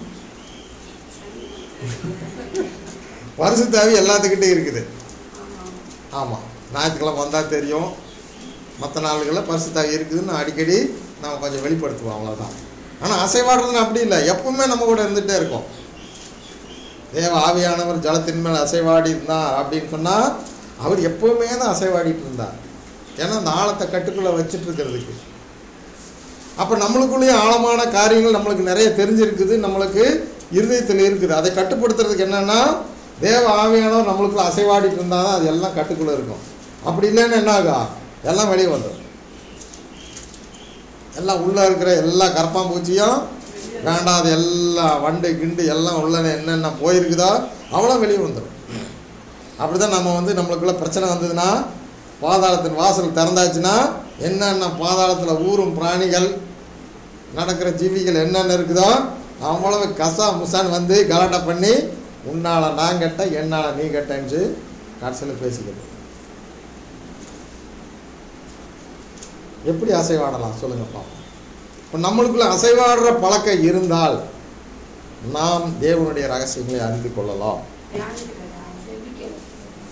பரிசுத்தாவி எல்லாத்துக்கிட்டையும் இருக்குது ஆமாம் ஞாயிற்றுக்கிழமை வந்தால் தெரியும் மற்ற நாள்களில் பரிசுத்தாவி இருக்குதுன்னு அடிக்கடி நம்ம கொஞ்சம் வெளிப்படுத்துவோம் அவ்வளோதான் ஆனால் அசைவாடுறதுன்னு அப்படி இல்லை எப்பவுமே நம்ம கூட இருந்துகிட்டே இருக்கோம் தேவ ஆவியானவர் ஜலத்தின் மேல் அசைவாடி இருந்தார் அப்படின்னு சொன்னால் அவர் எப்பவுமே தான் அசைவாடிட்டு இருந்தார் ஏன்னா அந்த ஆழத்தை கட்டுக்குள்ளே வச்சுட்டு இருக்கிறதுக்கு அப்போ நம்மளுக்குள்ளேயும் ஆழமான காரியங்கள் நம்மளுக்கு நிறைய தெரிஞ்சிருக்குது நம்மளுக்கு இருதயத்தில் இருக்குது அதை கட்டுப்படுத்துறதுக்கு என்னன்னா தேவ ஆவியானவர் நம்மளுக்குள்ள அசைவாடிட்டு இருந்தால் தான் அது எல்லாம் கட்டுக்குள்ளே இருக்கும் அப்படி இல்லைன்னு என்ன ஆகும் எல்லாம் வெளியே வந்துடும் எல்லாம் உள்ளே இருக்கிற எல்லா கரப்பாம்பூச்சியும் வேண்டாத எல்லா வண்டு கிண்டு எல்லாம் உள்ள என்னென்ன போயிருக்குதோ அவ்வளோ வெளியே வந்துடும் அப்படி தான் நம்ம வந்து நம்மளுக்குள்ள பிரச்சனை வந்ததுன்னா பாதாளத்தின் வாசல் திறந்தாச்சுன்னா என்னென்ன பாதாளத்தில் ஊறும் பிராணிகள் நடக்கிற ஜீவிகள் என்னென்ன இருக்குதோ அவ்வளவு கசா முசான்னு வந்து கலாட்டா பண்ணி உன்னால் நான் கெட்ட என்னால் நீ கெட்டன்னு கடைசியில் பேசிக்கிறது எப்படி அசைவாடலாம் சொல்லுங்கப்பா இப்போ நம்மளுக்குள்ள அசைவாடுற பழக்கம் இருந்தால் நாம் தேவனுடைய ரகசியங்களை அறிந்து கொள்ளலாம் தியானிக்கிறதா செபிக்கணும்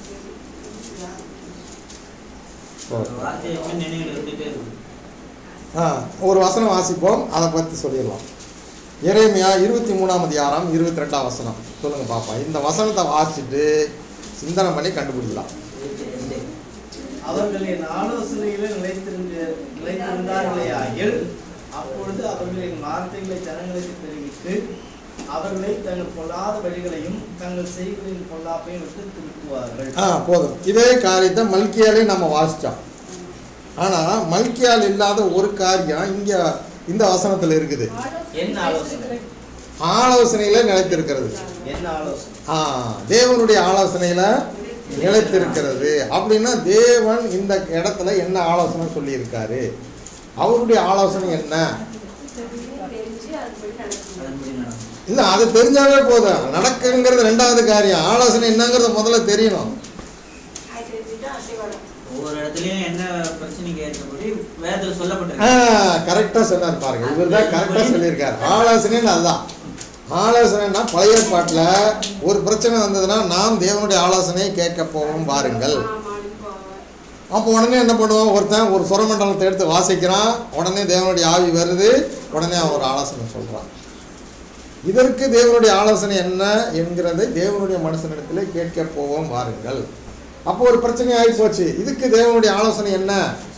வார்த்தை எப்பவும் நினைவில் இருந்துட்டே இருக்கும் ஆ ஒரு வசனம் வாசிப்போம் அதை பற்றி சொல்லிடலாம் எரேமியா இருபத்தி மூணாம் அதிகாரம் இருபத்தி ரெண்டாம் வசனம் சொல்லுங்க பாப்பா இந்த வசனத்தை வாசிச்சுட்டு சிந்தனை பண்ணி கண்டுபிடிக்கலாம் இருபத்தி ரெண்டு. அவர்கள் என் ஆலோசனையிலே நிலைத்திருந்த நிலைத்திருந்தார்களேயாகில் அப்பொழுது அவர்கள் என் வார்த்தைகளை ஜனங்களுக்கு தெரிவித்து அவர்களை தங்கள் பொல்லாத வழிகளையும் தங்கள் செய்களின் பொல்லாப்பையும் விட்டு திருப்புவார்கள் ஆ போதும் இதே காரியத்தை மல்கியாலே நம்ம வாசித்தோம் ஆனால் மல்கியால் இல்லாத ஒரு காரியம் இங்கே இந்த வசனத்தில் இருக்குது என்ன ஆலோசனை? ஆலோசனையில் நிலைத்திருக்கிறது என்ன ஆலோசனை ஆ தேவனுடைய ஆலோசனையில் நிலைத்திருக்கிறது அப்படின்னா தேவன் இந்த இடத்துல என்ன ஆலோசனை சொல்லியிருக்காரு அவருடைய ஆலோசனை என்ன தெரிஞ்சு அதுபடி நடக்கணும் அதன்படி நடக்கும் இல்லை அது தெரிஞ்சாலே போதும் நடக்குங்கிறது ரெண்டாவது காரியம் ஆலோசனை என்னங்கிறத முதல்ல தெரியணும் அது தெரிஞ்சுட்டு அசைவாடும் ஒவ்வொரு இடத்துலயும் என்ன பிரச்சனைக்கு ஏற்றபடி வேதத்தில் ஆ சொல்லப்பட்டிருக்கு கரெக்டாக சொன்னார் பாருங்க இவர் தான் கரெக்டாக சொல்லியிருக்காரு ஆலோசனைன்னு அதுதான் ஆலோசனைன்னா பழைய பாட்டில் ஒரு பிரச்சனை வந்ததுன்னா நாம் தேவனுடைய ஆலோசனையை கேட்க போவோம் பாருங்கள் ஆமாம் போவேன் அப்போ உடனே என்ன பண்ணுவோம் ஒருத்தன் ஒரு சுரமண்டலத்தை எடுத்து வாசிக்கிறான் உடனே தேவனுடைய ஆவி வருது உடனே அவன் ஒரு ஆலோசனை சொல்கிறான் இதற்கு தேவனுடைய ஆலோசனை என்ன என்கிறதை தேவனுடைய மனுஷனிடத்தில் கேட்க போவோம் வாருங்கள் அப்போ ஒரு பிரச்சனை ஆகி போச்சு இதுக்கு தேவனுடைய ஆலோசனை என்ன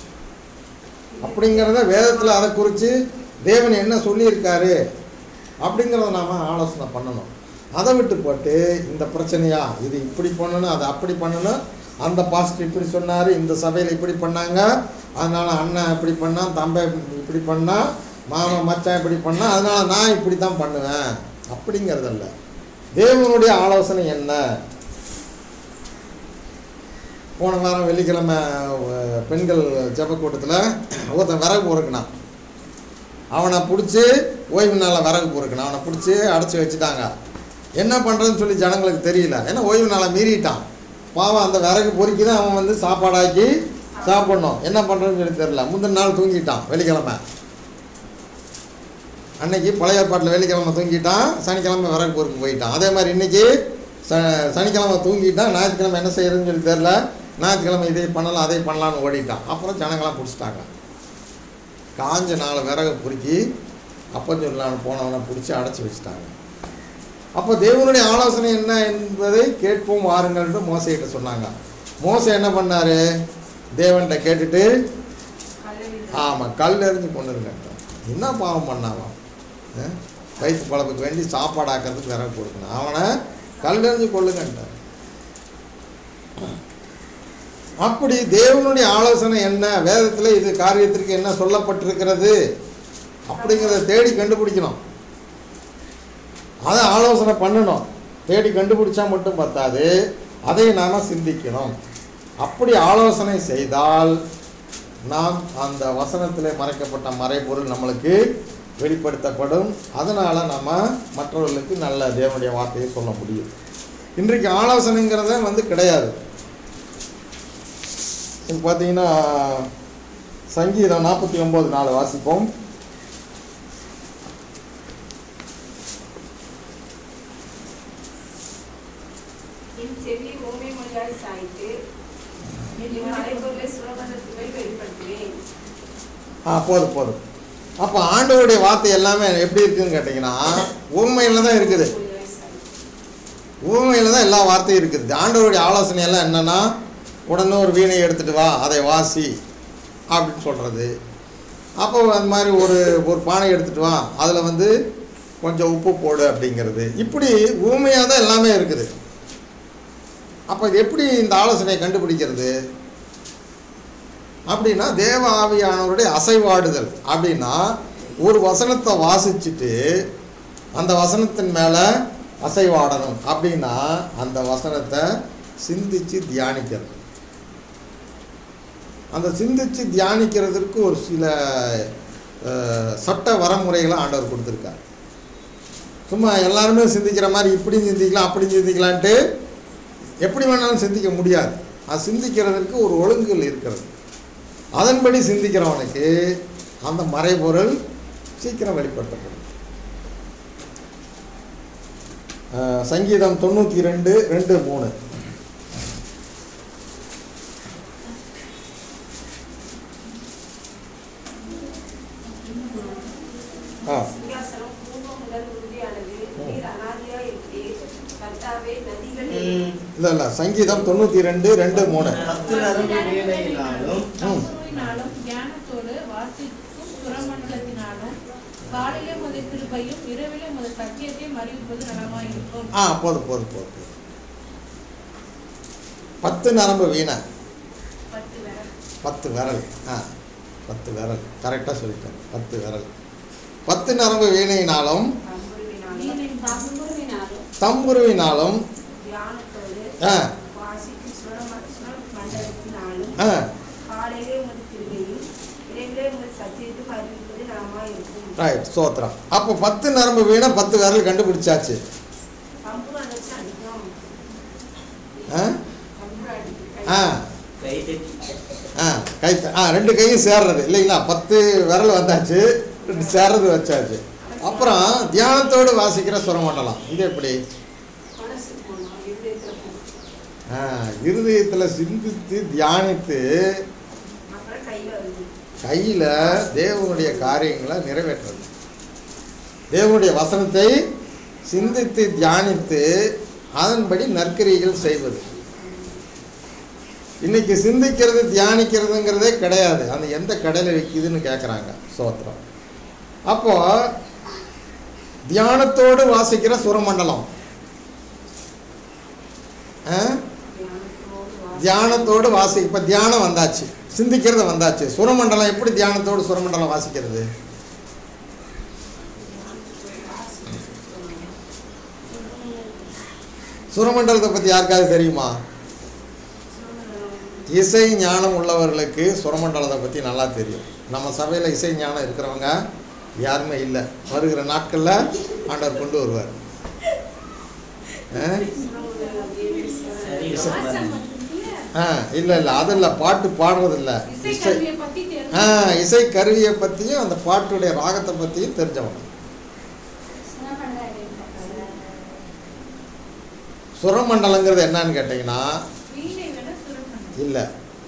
அப்படிங்கிறத வேதத்தில் அதை குறித்து தேவன் என்ன சொல்லியிருக்காரு அப்படிங்கிறத நாம் ஆலோசனை பண்ணணும் அதை விட்டு போட்டு இந்த பிரச்சனையா இது இப்படி பண்ணணும் அதை அப்படி பண்ணணும் அந்த பாஸ்டர் இப்படி சொன்னார் இந்த சபையில் இப்படி பண்ணாங்க அதனால் அண்ணன் இப்படி பண்ணான் தம்பை இப்படி பண்ணான் மாமன் மச்சான் இப்படி பண்ணான் அதனால் நான் இப்படி தான் பண்ணுவேன் அப்படிங்கிறதல்ல தேவனுடைய ஆலோசனை என்ன போன வாரம் வெள்ளிக்கிழமை அஹ், பெண்கள் ஜெப கூட்டத்தில் ஒருத்தன் விறகு பொறுக்கினான் அவனை பிடிச்சி ஓய்வு நாளில் விறகு பொறுக்கணும் அவனை பிடிச்சி அடைச்சி வச்சுட்டாங்க என்ன பண்ணுறதுன்னு சொல்லி ஜனங்களுக்கு தெரியல ஏன்னா ஓய்வு நாளை மீறிட்டான் பாவம் அந்த விறகு பொறுக்கி தான் அவன் வந்து சாப்பாடாக்கி சாப்பிடணும் என்ன பண்ணுறதுன்னு சொல்லி தெரியல முந்தின நாள் தூங்கிட்டான் வெள்ளிக்கிழமை அன்னைக்கு பழைய ஏற்பாட்டில் வெள்ளிக்கிழமை தூங்கிட்டான் சனிக்கிழமை விறகு பொறுக்கு போயிட்டான் அதே மாதிரி இன்னைக்கு ச சனிக்கிழமை தூங்கிட்டான் ஞாயிற்றுக்கிழமை என்ன செய்யறதுன்னு சொல்லி தெரில ஞாயிற்றுக்கிழமை இதை பண்ணலாம் அதை பண்ணலாம்னு ஓடிட்டான் அப்புறம் ஜனங்களாம் பிடிச்சிட்டாங்க காஞ்ச நாலு விறகு பொறுக்கி அப்பம் சொல்லலான்னு போனவனை பிடிச்சி அடைச்சி வச்சுட்டாங்க அப்போ தேவனுடைய ஆலோசனை என்ன என்பதை கேட்போம் வாருங்கள்னு மோசைகிட்ட சொன்னாங்க மோசை என்ன பண்ணாரு தேவன்கிட்ட கேட்டுட்டு ஆமாம் கல் எறிஞ்சு கொண்டு இருக்கட்டும் என்ன பாவம் பண்ணாவாம் அஹ்? வயிற்று பழப்புக்கு வேண்டி சாப்பாடு ஆக்கிறதுக்கு விறகு கொடுக்கணும் அவனை கல் எறிஞ்சு கொள்ளுங்கன்ட்டார் அப்படி தேவனுடைய ஆலோசனை என்ன வேதத்தில் இது காரியத்திற்கு என்ன சொல்லப்பட்டிருக்கிறது அப்படிங்கிறத தேடி கண்டுபிடிக்கணும் அதை ஆலோசனை பண்ணணும் தேடி கண்டுபிடிச்சா மட்டும் பத்தாது அதை நாம் சிந்திக்கணும் அப்படி ஆலோசனை செய்தால் நாம் அந்த வசனத்தில் மறைக்கப்பட்ட மறைபொருள் நம்மளுக்கு வெளிப்படுத்தப்படும் அதனால் நம்ம மற்றவர்களுக்கு நல்ல தேவனுடைய வார்த்தையை சொல்ல முடியும் இன்றைக்கு ஆலோசனைங்கிறத வந்து கிடையாது இப்போ பார்த்தீங்கன்னா சங்கீதம் நாற்பத்தி ஒம்பது நாலு வாசிப்போம் என் செவி ஓமை மொழியாய் சாய்த்து என் மறைபொருளை சுரபந்தத்துவை வெளிப்படுத்துவேன் ஆ போதும் போதும் அப்போ ஆண்டவருடைய வார்த்தை எல்லாமே எப்படி இருக்குதுன்னு கேட்டிங்கன்னா உண்மையில் தான் இருக்குது மொழியாய் சாய்த்து ஊமையில் தான் எல்லா வார்த்தையும் இருக்குது ஆண்டவருடைய ஆலோசனை எல்லாம் என்னன்னா உடனே ஒரு வீணை எடுத்துட்டு வா அதை வாசி அப்படின்னு சொல்கிறது அப்போ அந்த மாதிரி ஒரு ஒரு பானை எடுத்துட்டு வா அதில் வந்து கொஞ்சம் உப்பு போடு அப்படிங்கிறது இப்படி ஊமையாக தான் எல்லாமே இருக்குது அப்போ இது எப்படி இந்த ஆலோசனையை கண்டுபிடிக்கிறது அப்படின்னா தேவ ஆவியானவருடைய அசைவாடுதல் அப்படின்னா ஒரு வசனத்தை வாசிச்சுட்டு அந்த வசனத்தின் மேலே அசைவாடணும் அப்படின்னா அந்த வசனத்தை சிந்திச்சு தியானிக்கிறது அந்த சிந்திச்சு தியானிக்கிறதுக்கு ஒரு சில அஹ், சட்ட வரமுறைகளை ஆண்டவர் கொடுத்துருக்கார் சும்மா எல்லாருமே சிந்திக்கிற மாதிரி இப்படி சிந்திக்கலாம் அப்படி சிந்திக்கலான்ட்டு எப்படி வேணாலும் சிந்திக்க முடியாது அது சிந்திக்கிறதுக்கு ஒரு ஒழுங்குகள் இருக்கிறது அதன்படி சிந்திக்கிறவனுக்கு அந்த மறைபொருள் சீக்கிரம் வெளிப்படுத்தப்படும் அஹ், சங்கீதம் தொண்ணூற்றி ரெண்டு ரெண்டு மூணு ஆ சிங்காசனம் பூர்வம் முதல் உறுதியானது நீர் அனாதியா இருக்கிறீர் கர்த்தாவே நதிகளில் ம், இல்லை இல்லை சங்கீதம் தொண்ணூற்றி ரெண்டு ரெண்டு மூணு பத்து நரம்பு வேலையினாலும் தம்புருவினாலும் தியானத்தோடு வாசிக்கும் சுரமண்டலத்தினாலும் காலையிலே முதல் கிருபையும் இரவிலே முதல் சத்தியத்தையும் அறிவிப்பது நலமாயிருக்கும் ஆ போதும் போதும் போதும் போதும். பத்து நரம்பு வீணை பத்து விரல் பத்து விரல் ஆ பத்து விரல் கரெக்டாக சொல்லிட்டேன் பத்து விரல் பத்து நரம்பு வீணையினாலும் தம்புருவினாலும் தம்புருவினாலும் தம்புருவினாலும் தியானத்தோடு ஆ வாசிக்கும் சுரம- சுரமண்டலத்தினாலும் ஆ காலையிலே முதல் கிருபையும் இரவிலே முதல் சத்தியத்தையும் அறிவிப்பது நலமாயிருக்கும் ரைட் சோத்திரம் அப்போ பத்து நரம்பு வீணை பத்து விரல் கண்டுபிடிச்சாச்சு தம்புரு அடிச்சு அடிக்கும் ஆ தம்புரு அடிக்கும் ஆ கை தட்டி ஆ கை ஆ ரெண்டு கையும் சேர்றது இல்லைங்களா பத்து விரல் வந்தாச்சு ரெண்டு சேர்றது வச்சாச்சு அப்புறம் தியானத்தோடு வாசிக்கிற சுரமண்டலம் இது எப்படி மனசு போனோம் இருதயத்தில் போகணும் ஆ இருதயத்தில் சிந்தித்து தியானித்து அப்புறம் கை வருது கையில் தேவனுடைய காரியங்களை நிறைவேற்றுறது தேவனுடைய வசனத்தை சிந்தித்து தியானித்து அதன்படி நற்கிரிகள் செய்வது இன்னைக்கு சிந்திக்கிறது தியானிக்கிறதுங்கிறதே கிடையாது அந்த எந்த கடையில் விற்கிதுன்னு கேட்குறாங்க சோத்திரம் அப்போ தியானத்தோடு வாசிக்கிற சுரமண்டலம் ஆ தியானத்தோடு வாசி தியானத்தோடு வாசி இப்போ தியானம் வந்தாச்சு சிந்திக்கிறது வந்தாச்சு சுரமண்டலம் எப்படி தியானத்தோடு சுரமண்டலம் வாசிக்கிறது சுரமண்டலத்தை பற்றி யாருக்காவது தெரியுமா இசை ஞானம் உள்ளவர்களுக்கு சுரமண்டலத்தை பற்றி நல்லா தெரியும் நம்ம சபையில் இசை ஞானம் இருக்கிறவங்க யாருமே இல்லை வருகிற நாட்களில் ஆண்டவர் கொண்டு வருவார் ஆ? சரி இசை- பாருங்க. ஆ இல்லை இல்லை அதில் பாட்டு பாடுறதில்ல இசை இசை கருவியை பத்தி தெரிஞ்சு ஆ இசை கருவியை பற்றியும் அந்த பாட்டுடைய ராகத்தை பற்றியும் தெரிஞ்சவங்க சுரமண்டலங்கிறது என்னன்னு கேட்டிங்கன்னா வீணை விட சுரமண்டலம் இல்லை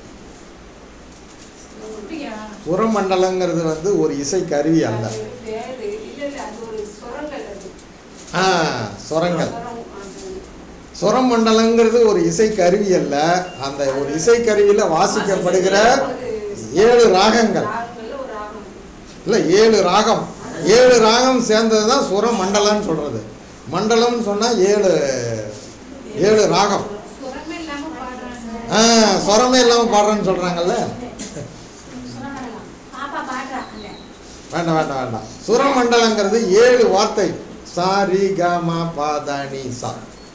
அப்படியா சுரமண்டலங்கிறது வந்து ஒரு இசை கருவி அல்ல வேறு இல்ல இல்ல அது ஒரு சுரங்கள் அது ஆ சுரங்கள் சுரம் அது சுரமண்டலங்கிறது ஒரு இசை கருவி அல்ல அந்த ஒரு இசை கருவியில் வாசிக்கப்படுகிற ஏழு ராகங்கள் ராகங்கள்ல ஒரு ராகம் இல்லை ஏழு ராகம் ஏழு ராகம் சேர்ந்தது தான் சுரமண்டலம்னு சொல்கிறது மண்டலம்னு சொன்னால் ஏழு ஏழு ராகம் சுரமே இல்லாம பாடுறாங்க ஆ சுரமே இல்லாமல் பாடுறேன்னு சொல்கிறாங்கல்ல பாப்பா பாடுறா அங்க வேண்டாம் வேண்டாம் வேண்டாம் சுரமண்டலங்கிறது ஏழு வார்த்தை சா ரி க ம ப த நி சா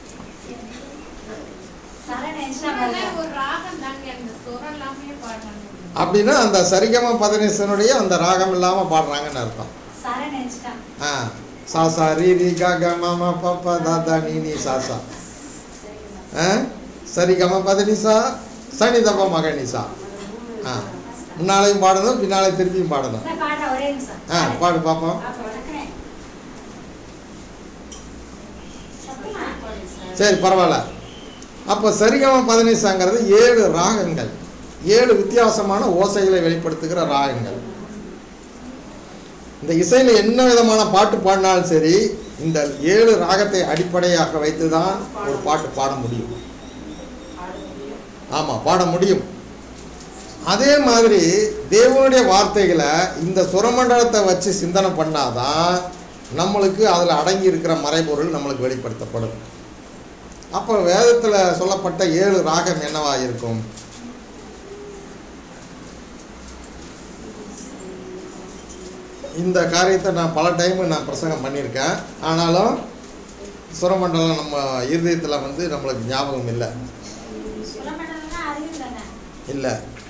சரண சுரமே ஒரு ராகம் தாங்க அந்த சுரம் இல்லாமயே பாடுறாங்க அப்படின்னா அந்த சரிகம பதனீசனுடைய அந்த ராகம் இல்லாமல் பாடுறாங்கன்னு அர்த்தம் சரண நினைச்சிட்டா ஆ சா சா ரி ரி க க ம ம ப ப த த நீ நீ சா சா ஆ சரிகம பதனிசா சனி தப்ப மகனிசா ஆ முன்னாலையும் பாடணும் பின்னாலே திருப்பியும் பாடணும் நான் பாடுறேன் ஒரே நிமிஷம் ஆ பாடு பார்ப்போம் பாப்பா வணக்கம் சத்தமா சரி பரவாயில்ல அப்போ சரிகம பதனிசாங்கிறது ஏழு ராகங்கள் ஏழு வித்தியாசமான ஓசைகளை வெளிப்படுத்துகிற ராகங்கள் இந்த இசையில் என்ன விதமான பாட்டு பாடினாலும் சரி இந்த ஏழு ராகத்தை அடிப்படையாக வைத்து தான் ஒரு பாட்டு பாட முடியும் ஆமாம் பாட முடியும் அதே மாதிரி தேவனுடைய வார்த்தைகளை இந்த சுரமண்டலத்தை வச்சு சிந்தனை பண்ணாதான் நம்மளுக்கு அதில் அடங்கி இருக்கிற மறைபொருள் நம்மளுக்கு வெளிப்படுத்தப்படும் அப்போ வேதத்தில் சொல்லப்பட்ட ஏழு ராகம் என்னவா இருக்கும் இந்த காரியத்தை நான் பல டைம் நான் பிரசங்கம் பண்ணியிருக்கேன் ஆனாலும் சுரமண்டலம் நம்ம இருதயத்தில் வந்து நம்மளுக்கு ஞாபகம் இல்லை சுலமண்டலம்னா அறிவு தானே இல்லை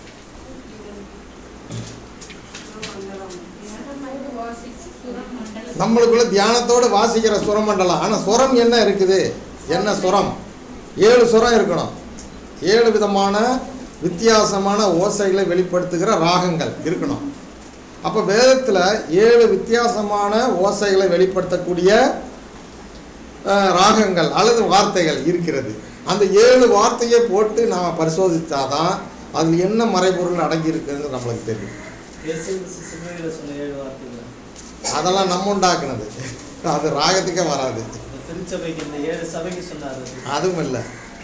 தியானத்தோடு வாசிச்சு சுரம் மண்டலம் நம்மளுக்குள்ள தியானத்தோடு வாசிக்கிற சுரமண்டலம் ஆனால் சுரம் என்ன இருக்குது என்ன சுரம் ஏழு சுரம் இருக்கணும் ஏழு விதமான வித்தியாசமான ஓசைகளை வெளிப்படுத்துகிற ராகங்கள் இருக்கணும் அப்போ வேதத்தில் ஏழு வித்தியாசமான ஓசைகளை வெளிப்படுத்தக்கூடிய அஹ், ராகங்கள் அல்லது வார்த்தைகள் இருக்கிறது அந்த ஏழு வார்த்தையை போட்டு நாம் பரிசோதித்தாதான் அதில் என்ன மறைபொருள் அடங்கி இருக்குதுன்னு நம்மளுக்கு தெரியும் இயேசு சிலுவையில் சொன்ன ஏழு வார்த்தைகள் அதெல்லாம் நம்ம உண்டாக்குனது அது ராகத்துக்கே வராது இந்த திருச்சபைக்கு இந்த ஏழு சபைக்கு சொன்னார் அது. அதுவும் இல்லை